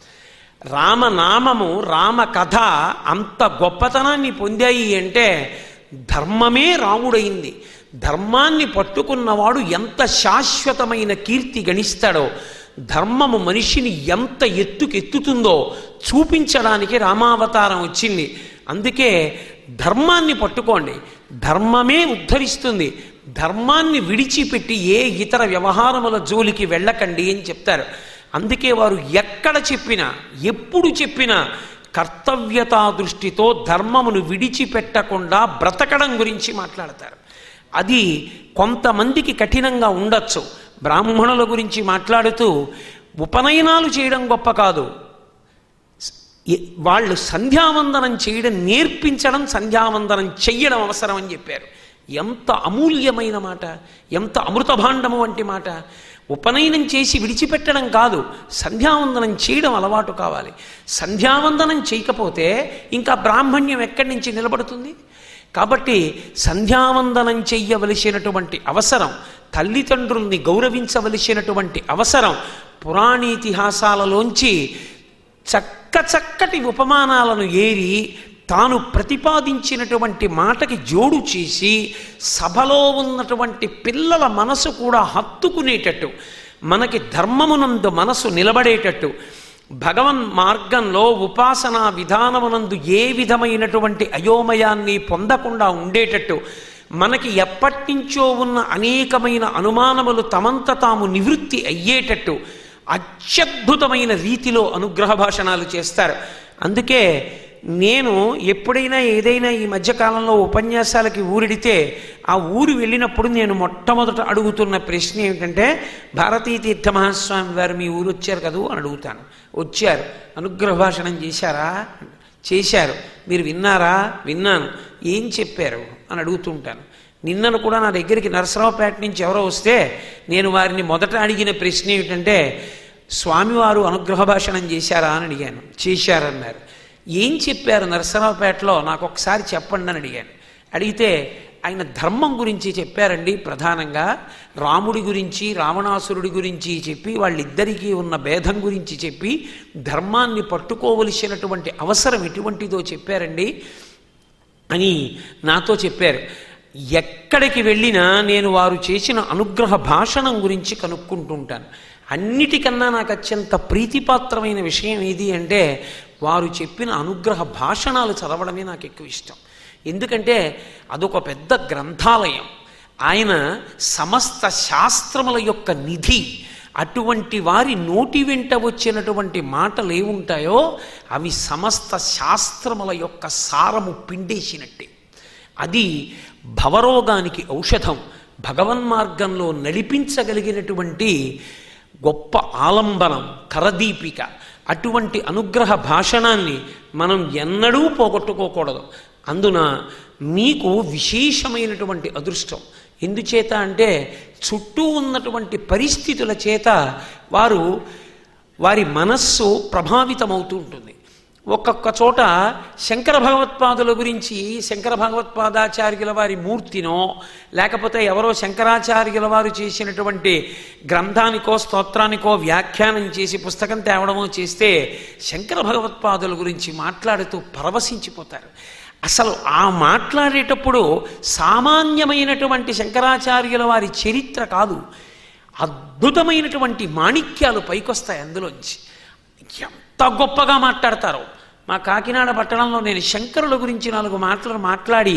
S1: రామనామము రామ కథ అంత గొప్పతనాన్ని పొందాయి అంటే ధర్మమే రాముడైంది ధర్మాన్ని పట్టుకున్నవాడు ఎంత శాశ్వతమైన కీర్తి గణిస్తాడో ధర్మము మనిషిని ఎంత ఎత్తుకెత్తుతుందో చూపించడానికి రామావతారం వచ్చింది అందుకే ధర్మాన్ని పట్టుకోండి ధర్మమే ఉద్ధరిస్తుంది ధర్మాన్ని విడిచిపెట్టి ఏ ఇతర వ్యవహారముల జోలికి వెళ్ళకండి అని చెప్తారు అందుకే వారు ఎక్కడ చెప్పినా ఎప్పుడు చెప్పినా కర్తవ్యతా దృష్టితో ధర్మమును విడిచిపెట్టకుండా బ్రతకడం గురించి మాట్లాడతారు అది కొంతమందికి కఠినంగా ఉండొచ్చు బ్రాహ్మణుల గురించి మాట్లాడుతూ ఉపనయనాలు చేయడం గొప్ప కాదు ఎ- వాళ్ళు సంధ్యావందనం చేయడం నేర్పించడం సంధ్యావందనం చెయ్యడం అవసరం అని చెప్పారు ఎంత అమూల్యమైన మాట ఎంత అమృతభాండము వంటి మాట ఉపనయనం చేసి విడిచిపెట్టడం కాదు సంధ్యావందనం చేయడం అలవాటు కావాలి సంధ్యావందనం చేయకపోతే ఇంకా బ్రాహ్మణ్యం ఎక్కడి నుంచి నిలబడుతుంది కాబట్టి సంధ్యావందనం చెయ్యవలసినటువంటి అవసరం తల్లిదండ్రుల్ని గౌరవించవలసినటువంటి అవసరం పురాణీతిహాసాలలోంచి చక్క చక్కటి ఉపమానాలను ఏరి తాను ప్రతిపాదించినటువంటి మాటకి జోడు చేసి సభలో ఉన్నటువంటి పిల్లల మనసు కూడా హత్తుకునేటట్టు మనకి ధర్మమునందు మనసు నిలబడేటట్టు భగవన్ మార్గంలో ఉపాసనా విధానమునందు ఏ విధమైనటువంటి అయోమయాన్ని పొందకుండా ఉండేటట్టు మనకి ఎప్పటి నుంచో ఉన్న అనేకమైన అనుమానములు తమంత తాము నివృత్తి అయ్యేటట్టు అత్యద్భుతమైన రీతిలో అనుగ్రహ భాషణాలు చేస్తారు అందుకే నేను ఎప్పుడైనా ఏదైనా ఈ మధ్యకాలంలో ఉపన్యాసాలకి ఊరిడితే ఆ ఊరు వెళ్ళినప్పుడు నేను మొట్టమొదట అడుగుతున్న ప్రశ్న ఏమిటంటే భారతీ తీర్థ మహాస్వామి వారు మీ ఊరు వచ్చారు కదూ అని అడుగుతాను వచ్చారు అనుగ్రహ భాషణం చేశారా చేశారు మీరు విన్నారా విన్నాను ఏం చెప్పారు అని అడుగుతుంటాను నిన్నను కూడా నా దగ్గరికి నరసరావుపేట నుంచి ఎవరో వస్తే నేను వారిని మొదట అడిగిన ప్రశ్న ఏమిటంటే స్వామివారు అనుగ్రహ భాషణం చేశారా అని అడిగాను చేశారన్నారు ఏం చెప్పారు నరసరావుపేటలో నాకు ఒకసారి చెప్పండి అని అడిగాను అడిగితే ఆయన ధర్మం గురించి చెప్పారండి ప్రధానంగా రాముడి గురించి రావణాసురుడి గురించి చెప్పి వాళ్ళిద్దరికీ ఉన్న భేదం గురించి చెప్పి ధర్మాన్ని పట్టుకోవలసినటువంటి అవసరం ఎటువంటిదో చెప్పారండి అని నాతో చెప్పారు ఎక్కడికి వెళ్ళినా నేను వారు చేసిన అనుగ్రహ భాషణం గురించి కనుక్కుంటుంటాను అన్నిటికన్నా నాకు అత్యంత ప్రీతిపాత్రమైన విషయం ఏది అంటే వారు చెప్పిన అనుగ్రహ భాషణాలు చదవడమే నాకు ఎక్కువ ఇష్టం ఎందుకంటే అదొక పెద్ద గ్రంథాలయం ఆయన సమస్త శాస్త్రముల యొక్క నిధి అటువంటి వారి నోటి వెంట వచ్చినటువంటి మాటలు ఏముంటాయో అవి సమస్త శాస్త్రముల యొక్క సారము పిండేసినట్టే అది భవరోగానికి ఔషధం భగవన్మార్గంలో నడిపించగలిగినటువంటి గొప్ప ఆలంబనం కరదీపిక అటువంటి అనుగ్రహ భాషణాన్ని మనం ఎన్నడూ పోగొట్టుకోకూడదు అందున మీకు విశేషమైనటువంటి అదృష్టం ఎందుచేత అంటే చుట్టూ ఉన్నటువంటి పరిస్థితుల చేత వారు వారి మనస్సు ప్రభావితమవుతూ ఉంటుంది ఒక్కొక్క చోట శంకర భగవత్పాదుల గురించి శంకర భగవత్పాదాచార్యుల వారి మూర్తినో లేకపోతే ఎవరో శంకరాచార్యుల వారు చేసినటువంటి గ్రంథానికో స్తోత్రానికో వ్యాఖ్యానం చేసి పుస్తకం తేవడమో చేస్తే శంకర భగవత్పాదుల గురించి మాట్లాడుతూ పరవశించిపోతారు అసలు ఆ మాట్లాడేటప్పుడు సామాన్యమైనటువంటి శంకరాచార్యుల వారి చరిత్ర కాదు అద్భుతమైనటువంటి మాణిక్యాలు పైకొస్తాయి అందులోంచి ఎంత గొప్పగా మాట్లాడతారో మా కాకినాడ పట్టణంలో నేను శంకరుల గురించి నాలుగు మాటలు మాట్లాడి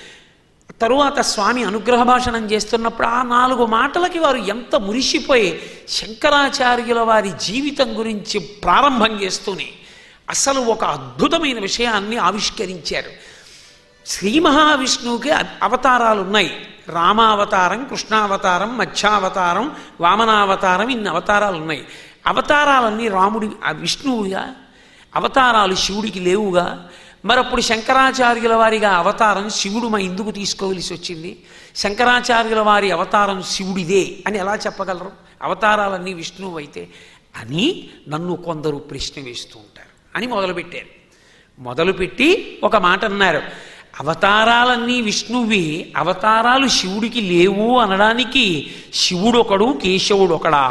S1: తరువాత స్వామి అనుగ్రహ భాషణం చేస్తున్నప్పుడు ఆ నాలుగు మాటలకి వారు ఎంత మురిసిపోయి శంకరాచార్యుల వారి జీవితం గురించి ప్రారంభం చేస్తూనే అసలు ఒక అద్భుతమైన విషయాన్ని ఆవిష్కరించారు శ్రీ మహావిష్ణువుకి అ- అవతారాలు ఉన్నాయి రామావతారం కృష్ణావతారం మత్స్యావతారం వామనావతారం ఇన్ని అవతారాలు ఉన్నాయి అవతారాలన్నీ రాముడి ఆ విష్ణువుగా అవతారాలు శివుడికి లేవుగా మరప్పుడు శంకరాచార్యుల వారిగా అవతారం శివుడు మా ఎందుకు తీసుకోవలసి వచ్చింది శంకరాచార్యుల వారి అవతారం శివుడిదే అని ఎలా చెప్పగలరు అవతారాలన్నీ విష్ణువు అయితే అని నన్ను కొందరు ప్రశ్న వేస్తూ ఉంటారు అని మొదలుపెట్టారు మొదలుపెట్టి ఒక మాట అన్నారు అవతారాలన్నీ విష్ణువి అవతారాలు శివుడికి లేవు అనడానికి శివుడొకడు కేశవుడొకడా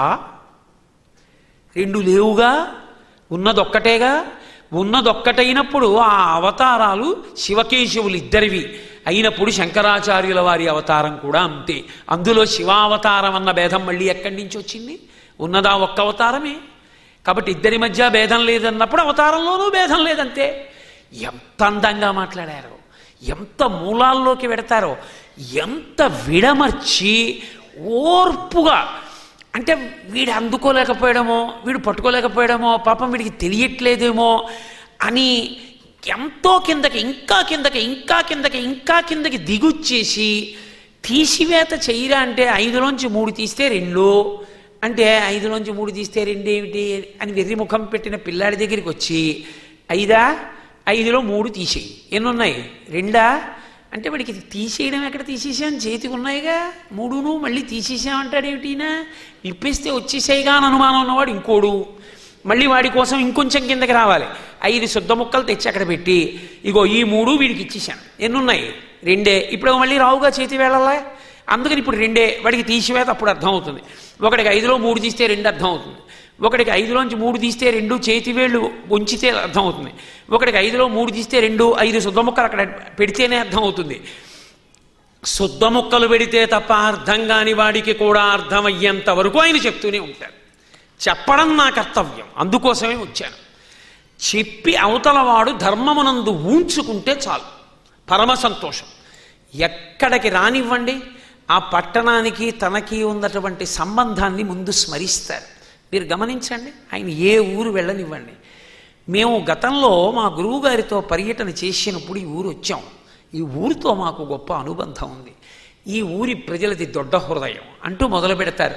S1: రెండు లేవుగా ఉన్నదొక్కటేగా ఉన్నదొక్కటైనప్పుడు ఆ అవతారాలు శివకేశవులు ఇద్దరివి అయినప్పుడు శంకరాచార్యుల వారి అవతారం కూడా అంతే అందులో శివావతారం అన్న భేదం మళ్ళీ ఎక్కడి నుంచి వచ్చింది ఉన్నదా ఒక్క అవతారమే కాబట్టి ఇద్దరి మధ్య భేదం లేదన్నప్పుడు అవతారంలోనూ భేదం లేదంతే ఎంత అందంగా మాట్లాడారు ఎంత మూలాల్లోకి వెడతారో ఎంత విడమర్చి ఓర్పుగా అంటే వీడు అందుకోలేకపోయాడమో వీడు పట్టుకోలేకపోయాడమో పాపం వీడికి తెలియట్లేదేమో అని ఎంతో కిందకి ఇంకా కిందకి ఇంకా కిందకి ఇంకా కిందకి దిగుచ్చేసి తీసివేత చెయ్యరా అంటే ఐదులోంచి మూడు తీస్తే రెండు అంటే ఐదులోంచి మూడు తీస్తే రెండేమిటి అని వెర్రి ముఖం పెట్టిన పిల్లాడి దగ్గరికి వచ్చి ఐదా ఐదులో మూడు తీసేయి ఎన్ని ఉన్నాయి రెండా అంటే వాడికి ఇది తీసేయడం ఎక్కడ తీసేసాం చేతికి ఉన్నాయిగా మూడును మళ్ళీ తీసేసామంటాడేమిటినా ఇప్పేస్తే వచ్చేసాయిగా అని అనుమానం ఉన్నవాడు ఇంకోడు మళ్ళీ వాడి కోసం ఇంకొంచెం కిందకి రావాలి ఐదు శుద్ధ ముక్కలు తెచ్చి అక్కడ పెట్టి ఇగో ఈ మూడు వీడికి ఇచ్చేసాను ఎన్ని ఉన్నాయి రెండే ఇప్పుడు మళ్ళీ రావుగా చేతి వేళలా అందుకని ఇప్పుడు రెండే వాడికి తీసివేత అప్పుడు అర్థం అవుతుంది ఒకటికి ఐదులో మూడు తీస్తే రెండు అర్థం అవుతుంది ఒకటికి ఐదులోంచి మూడు తీస్తే రెండు చేతి వేళ్ళు ఉంచితే అర్థం అవుతుంది ఒకటికి ఐదులో మూడు తీస్తే రెండు ఐదు శుద్ధ ముక్కలు అక్కడ పెడితేనే అర్థం అవుతుంది శుద్ధ ముక్కలు పెడితే తప్ప అర్థం కాని వాడికి కూడా అర్థమయ్యేంత వరకు ఆయన చెప్తూనే ఉంటారు చెప్పడం నా కర్తవ్యం అందుకోసమే వచ్చాను చెప్పి అవతలవాడు ధర్మమునందు ఊంచుకుంటే చాలు పరమ సంతోషం ఎక్కడికి రానివ్వండి ఆ పట్టణానికి తనకి ఉన్నటువంటి సంబంధాన్ని ముందు స్మరిస్తారు మీరు గమనించండి ఆయన ఏ ఊరు వెళ్ళనివ్వండి మేము గతంలో మా గురువుగారితో పర్యటన చేసినప్పుడు ఈ ఊరు వచ్చాం ఈ ఊరితో మాకు గొప్ప అనుబంధం ఉంది ఈ ఊరి ప్రజలది దొడ్డ హృదయం అంటూ మొదలు పెడతారు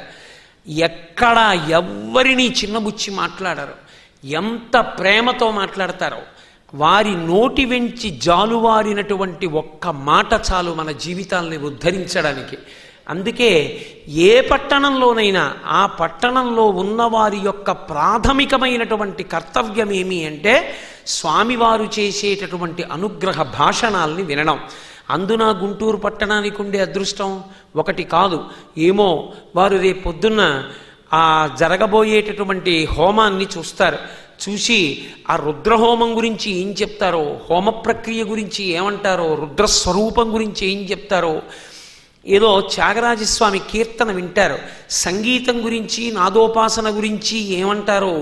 S1: ఎక్కడ ఎవ్వరినీ చిన్నబుచ్చి మాట్లాడరు ఎంత ప్రేమతో మాట్లాడతారో వారి నోటి వెంచి జాలువారినటువంటి ఒక్క మాట చాలు మన జీవితాల్ని ఉద్ధరించడానికి అందుకే ఏ పట్టణంలోనైనా ఆ పట్టణంలో ఉన్నవారి యొక్క ప్రాథమికమైనటువంటి కర్తవ్యం ఏమి అంటే స్వామివారు చేసేటటువంటి అనుగ్రహ భాషణాల్ని వినడం అందున గుంటూరు పట్టణానికి ఉండే అదృష్టం ఒకటి కాదు ఏమో వారు రేపు పొద్దున్న ఆ జరగబోయేటటువంటి హోమాన్ని చూస్తారు చూసి ఆ రుద్రహోమం గురించి ఏం చెప్తారో హోమ ప్రక్రియ గురించి ఏమంటారో రుద్రస్వరూపం గురించి ఏం చెప్తారో ఏదో త్యాగరాజస్వామి కీర్తన వింటారు సంగీతం గురించి నాదోపాసన గురించి ఏమంటారో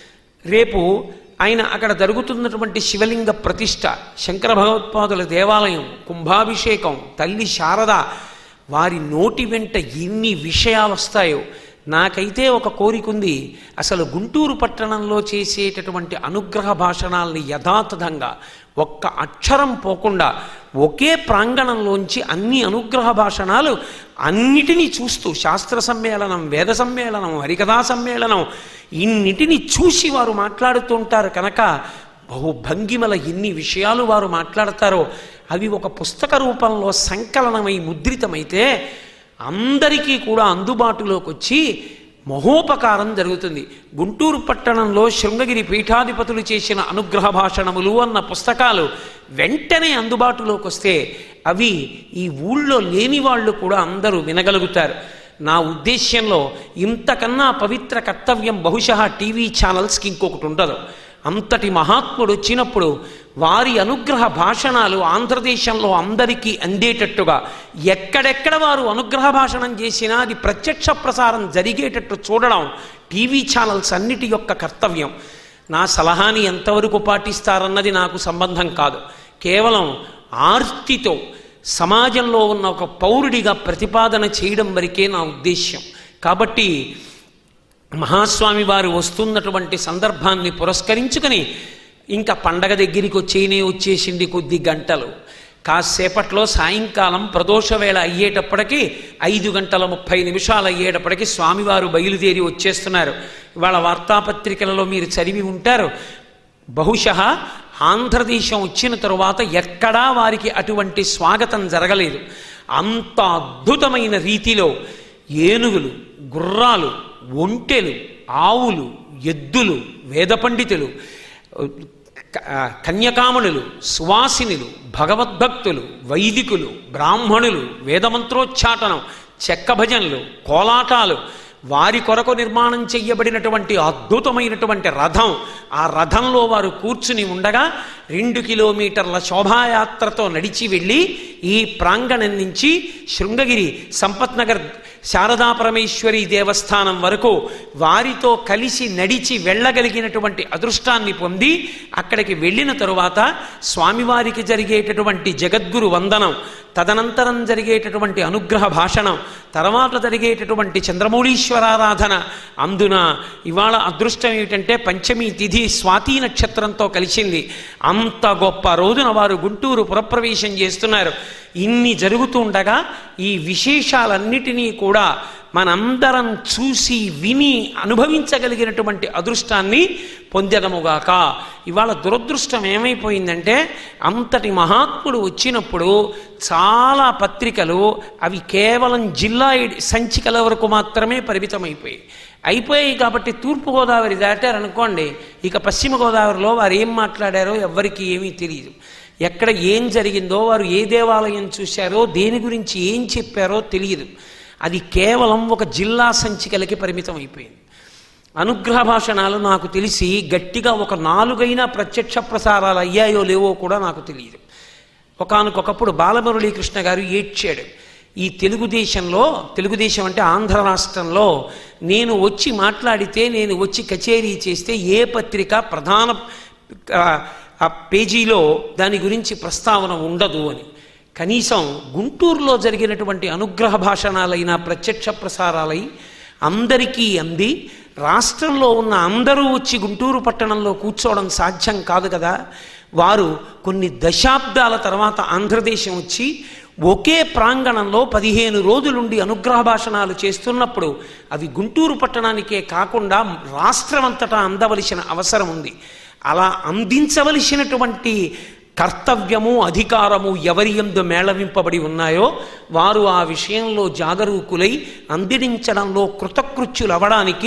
S1: రేపు ఆయన అక్కడ జరుగుతున్నటువంటి శివలింగ ప్రతిష్ట శంకర భగవత్పాదుల దేవాలయం కుంభాభిషేకం తల్లి శారద వారి నోటి వెంట ఎన్ని విషయాలు వస్తాయో నాకైతే ఒక కోరిక ఉంది అసలు గుంటూరు పట్టణంలో చేసేటటువంటి అనుగ్రహ భాషణాల్ని యథాతథంగా ఒక్క అక్షరం పోకుండా ఒకే ప్రాంగణంలోంచి అన్ని అనుగ్రహ భాషణాలు అన్నిటినీ చూస్తూ శాస్త్ర సమ్మేళనం వేద సమ్మేళనం హరికథా సమ్మేళనం ఇన్నిటిని చూసి వారు మాట్లాడుతుంటారు కనుక బహు భంగిమల ఎన్ని విషయాలు వారు మాట్లాడతారో అవి ఒక పుస్తక రూపంలో సంకలనమై ముద్రితమైతే అందరికీ కూడా అందుబాటులోకి వచ్చి మహోపకారం జరుగుతుంది గుంటూరు పట్టణంలో శృంగగిరి పీఠాధిపతులు చేసిన అనుగ్రహ భాషణములు అన్న పుస్తకాలు వెంటనే అందుబాటులోకి వస్తే అవి ఈ ఊళ్ళో లేని వాళ్ళు కూడా అందరూ వినగలుగుతారు నా ఉద్దేశ్యంలో ఇంతకన్నా పవిత్ర కర్తవ్యం బహుశా టీవీ ఛానల్స్కి ఇంకొకటి ఉండదు అంతటి మహాత్ముడు వచ్చినప్పుడు వారి అనుగ్రహ భాషణాలు ఆంధ్రదేశంలో అందరికీ అందేటట్టుగా ఎక్కడెక్కడ వారు అనుగ్రహ భాషణం చేసినా అది ప్రత్యక్ష ప్రసారం జరిగేటట్టు చూడడం టీవీ ఛానల్స్ అన్నిటి యొక్క కర్తవ్యం నా సలహాని ఎంతవరకు పాటిస్తారన్నది నాకు సంబంధం కాదు కేవలం ఆర్తితో సమాజంలో ఉన్న ఒక పౌరుడిగా ప్రతిపాదన చేయడం వరకే నా ఉద్దేశ్యం కాబట్టి మహాస్వామి వారు వస్తున్నటువంటి సందర్భాన్ని పురస్కరించుకొని ఇంకా పండగ దగ్గరికి వచ్చేనే వచ్చేసింది కొద్ది గంటలు కాసేపట్లో సాయంకాలం ప్రదోష వేళ అయ్యేటప్పటికి ఐదు గంటల ముప్పై నిమిషాలు అయ్యేటప్పటికి స్వామివారు బయలుదేరి వచ్చేస్తున్నారు ఇవాళ వార్తాపత్రికలలో మీరు చదివి ఉంటారు బహుశ ఆంధ్రదేశం వచ్చిన తరువాత ఎక్కడా వారికి అటువంటి స్వాగతం జరగలేదు అంత అద్భుతమైన రీతిలో ఏనుగులు గుర్రాలు ఒంటెలు ఆవులు ఎద్దులు వేద పండితులు కన్యకామణులు సువాసినులు భగవద్భక్తులు వైదికులు బ్రాహ్మణులు వేదమంత్రోచ్చాటనం చెక్క భజనలు కోలాటాలు వారి కొరకు నిర్మాణం చెయ్యబడినటువంటి అద్భుతమైనటువంటి రథం ఆ రథంలో వారు కూర్చుని ఉండగా రెండు కిలోమీటర్ల శోభాయాత్రతో నడిచి వెళ్ళి ఈ ప్రాంగణం నుంచి శృంగగిరి సంపత్ నగర్ శారదా పరమేశ్వరి దేవస్థానం వరకు వారితో కలిసి నడిచి వెళ్ళగలిగినటువంటి అదృష్టాన్ని పొంది అక్కడికి వెళ్ళిన తరువాత స్వామివారికి జరిగేటటువంటి జగద్గురు వందనం తదనంతరం జరిగేటటువంటి అనుగ్రహ భాషణం తర్వాత జరిగేటటువంటి చంద్రమౌళీశ్వరారాధన అందున ఇవాళ అదృష్టం ఏమిటంటే పంచమి తిథి స్వాతి నక్షత్రంతో కలిసింది అంత గొప్ప రోజున వారు గుంటూరు పురప్రవేశం చేస్తున్నారు ఇన్ని జరుగుతుండగా ఈ విశేషాలన్నిటినీ కూడా మనందరం చూసి విని అనుభవించగలిగినటువంటి అదృష్టాన్ని పొందడముగాక ఇవాళ దురదృష్టం ఏమైపోయిందంటే అంతటి మహాత్ముడు వచ్చినప్పుడు చాలా పత్రికలు అవి కేవలం జిల్లా ఎడి- సంచికల వరకు మాత్రమే పరిమితమైపోయాయి అయిపోయాయి కాబట్టి తూర్పుగోదావరి దాటారనుకోండి ఇక పశ్చిమ గోదావరిలో వారు ఏం మాట్లాడారో ఎవ్వరికీ ఏమీ తెలియదు ఎక్కడ ఏం జరిగిందో వారు ఏ దేవాలయం చూశారో దేని గురించి ఏం చెప్పారో తెలియదు అది కేవలం ఒక జిల్లా సంచికలకి పరిమితం అయిపోయింది అనుగ్రహ భాషణాలు నాకు తెలిసి గట్టిగా ఒక నాలుగైనా ప్రత్యక్ష ప్రసారాలు అయ్యాయో లేవో కూడా నాకు తెలియదు ఒకానొకప్పుడు బాలమురళీకృష్ణ గారు ఏడ్చాడు ఈ తెలుగుదేశంలో తెలుగుదేశం అంటే ఆంధ్ర రాష్ట్రంలో నేను వచ్చి మాట్లాడితే నేను వచ్చి కచేరీ చేస్తే ఏ పత్రిక ప్రధాన ఆ, ఆ పేజీలో దాని గురించి ప్రస్తావన ఉండదు అని కనీసం గుంటూరులో జరిగినటువంటి అనుగ్రహ భాషణాలైన ప్రత్యక్ష ప్రసారాలై అందరికీ అంది రాష్ట్రంలో ఉన్న అందరూ వచ్చి గుంటూరు పట్టణంలో కూర్చోవడం సాధ్యం కాదు కదా వారు కొన్ని దశాబ్దాల తర్వాత ఆంధ్రదేశం వచ్చి ఒకే ప్రాంగణంలో పదిహేను రోజులుండి అనుగ్రహ భాషణాలు చేస్తున్నప్పుడు అవి గుంటూరు పట్టణానికే కాకుండా రాష్ట్రమంతటా అందవలసిన అవసరం ఉంది అలా అందించవలసినటువంటి కర్తవ్యము అధికారము ఎవరి ఎందు మేళవింపబడి ఉన్నాయో వారు ఆ విషయంలో జాగరూకులై అందించడంలో కృతకృత్యులవడానికి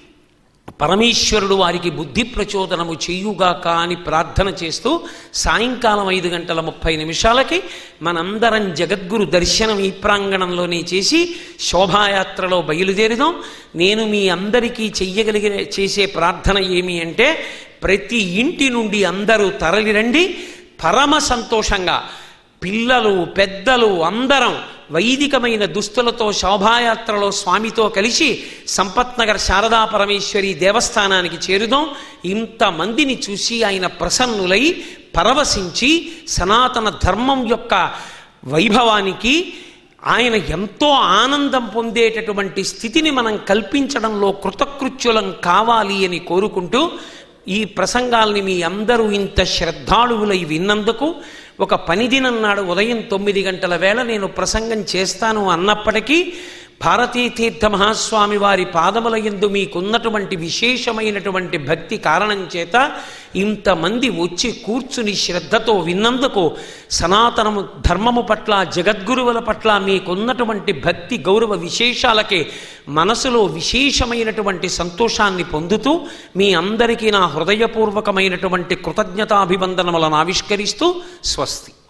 S1: పరమేశ్వరుడు వారికి బుద్ధి ప్రచోదనము చేయుగాక అని ప్రార్థన చేస్తూ సాయంకాలం ఐదు గంటల ముప్పై నిమిషాలకి మనందరం జగద్గురు దర్శనం ఈ ప్రాంగణంలోనే చేసి శోభాయాత్రలో బయలుదేరుదాం నేను మీ అందరికీ చెయ్యగలిగిన చేసే ప్రార్థన ఏమి అంటే ప్రతి ఇంటి నుండి అందరూ తరలిరండి పరమ సంతోషంగా పిల్లలు పెద్దలు అందరం వైదికమైన దుస్తులతో శోభాయాత్రలో స్వామితో కలిసి సంపత్ నగర్ శారదా పరమేశ్వరి దేవస్థానానికి చేరుదాం ఇంతమందిని చూసి ఆయన ప్రసన్నులై పరవశించి సనాతన ధర్మం యొక్క వైభవానికి ఆయన ఎంతో ఆనందం పొందేటటువంటి స్థితిని మనం కల్పించడంలో కృతకృత్యులం కావాలి అని కోరుకుంటూ ఈ ప్రసంగాల్ని మీ అందరూ ఇంత శ్రద్ధాళువులై విన్నందుకు ఒక పని దినం నాడు ఉదయం తొమ్మిది గంటల వేళ నేను ప్రసంగం చేస్తాను అన్నప్పటికీ భారతీ తీర్థ మహాస్వామి వారి పాదముల యందు మీకున్నటువంటి విశేషమైనటువంటి భక్తి కారణం చేత ఇంతమంది వచ్చి కూర్చుని శ్రద్ధతో విన్నందుకు సనాతనము ధర్మము పట్ల జగద్గురువుల పట్ల మీకున్నటువంటి భక్తి గౌరవ విశేషాలకే మనసులో విశేషమైనటువంటి సంతోషాన్ని పొందుతూ మీ అందరికీ నా హృదయపూర్వకమైనటువంటి కృతజ్ఞతాభివందనములను ఆవిష్కరిస్తూ స్వస్తి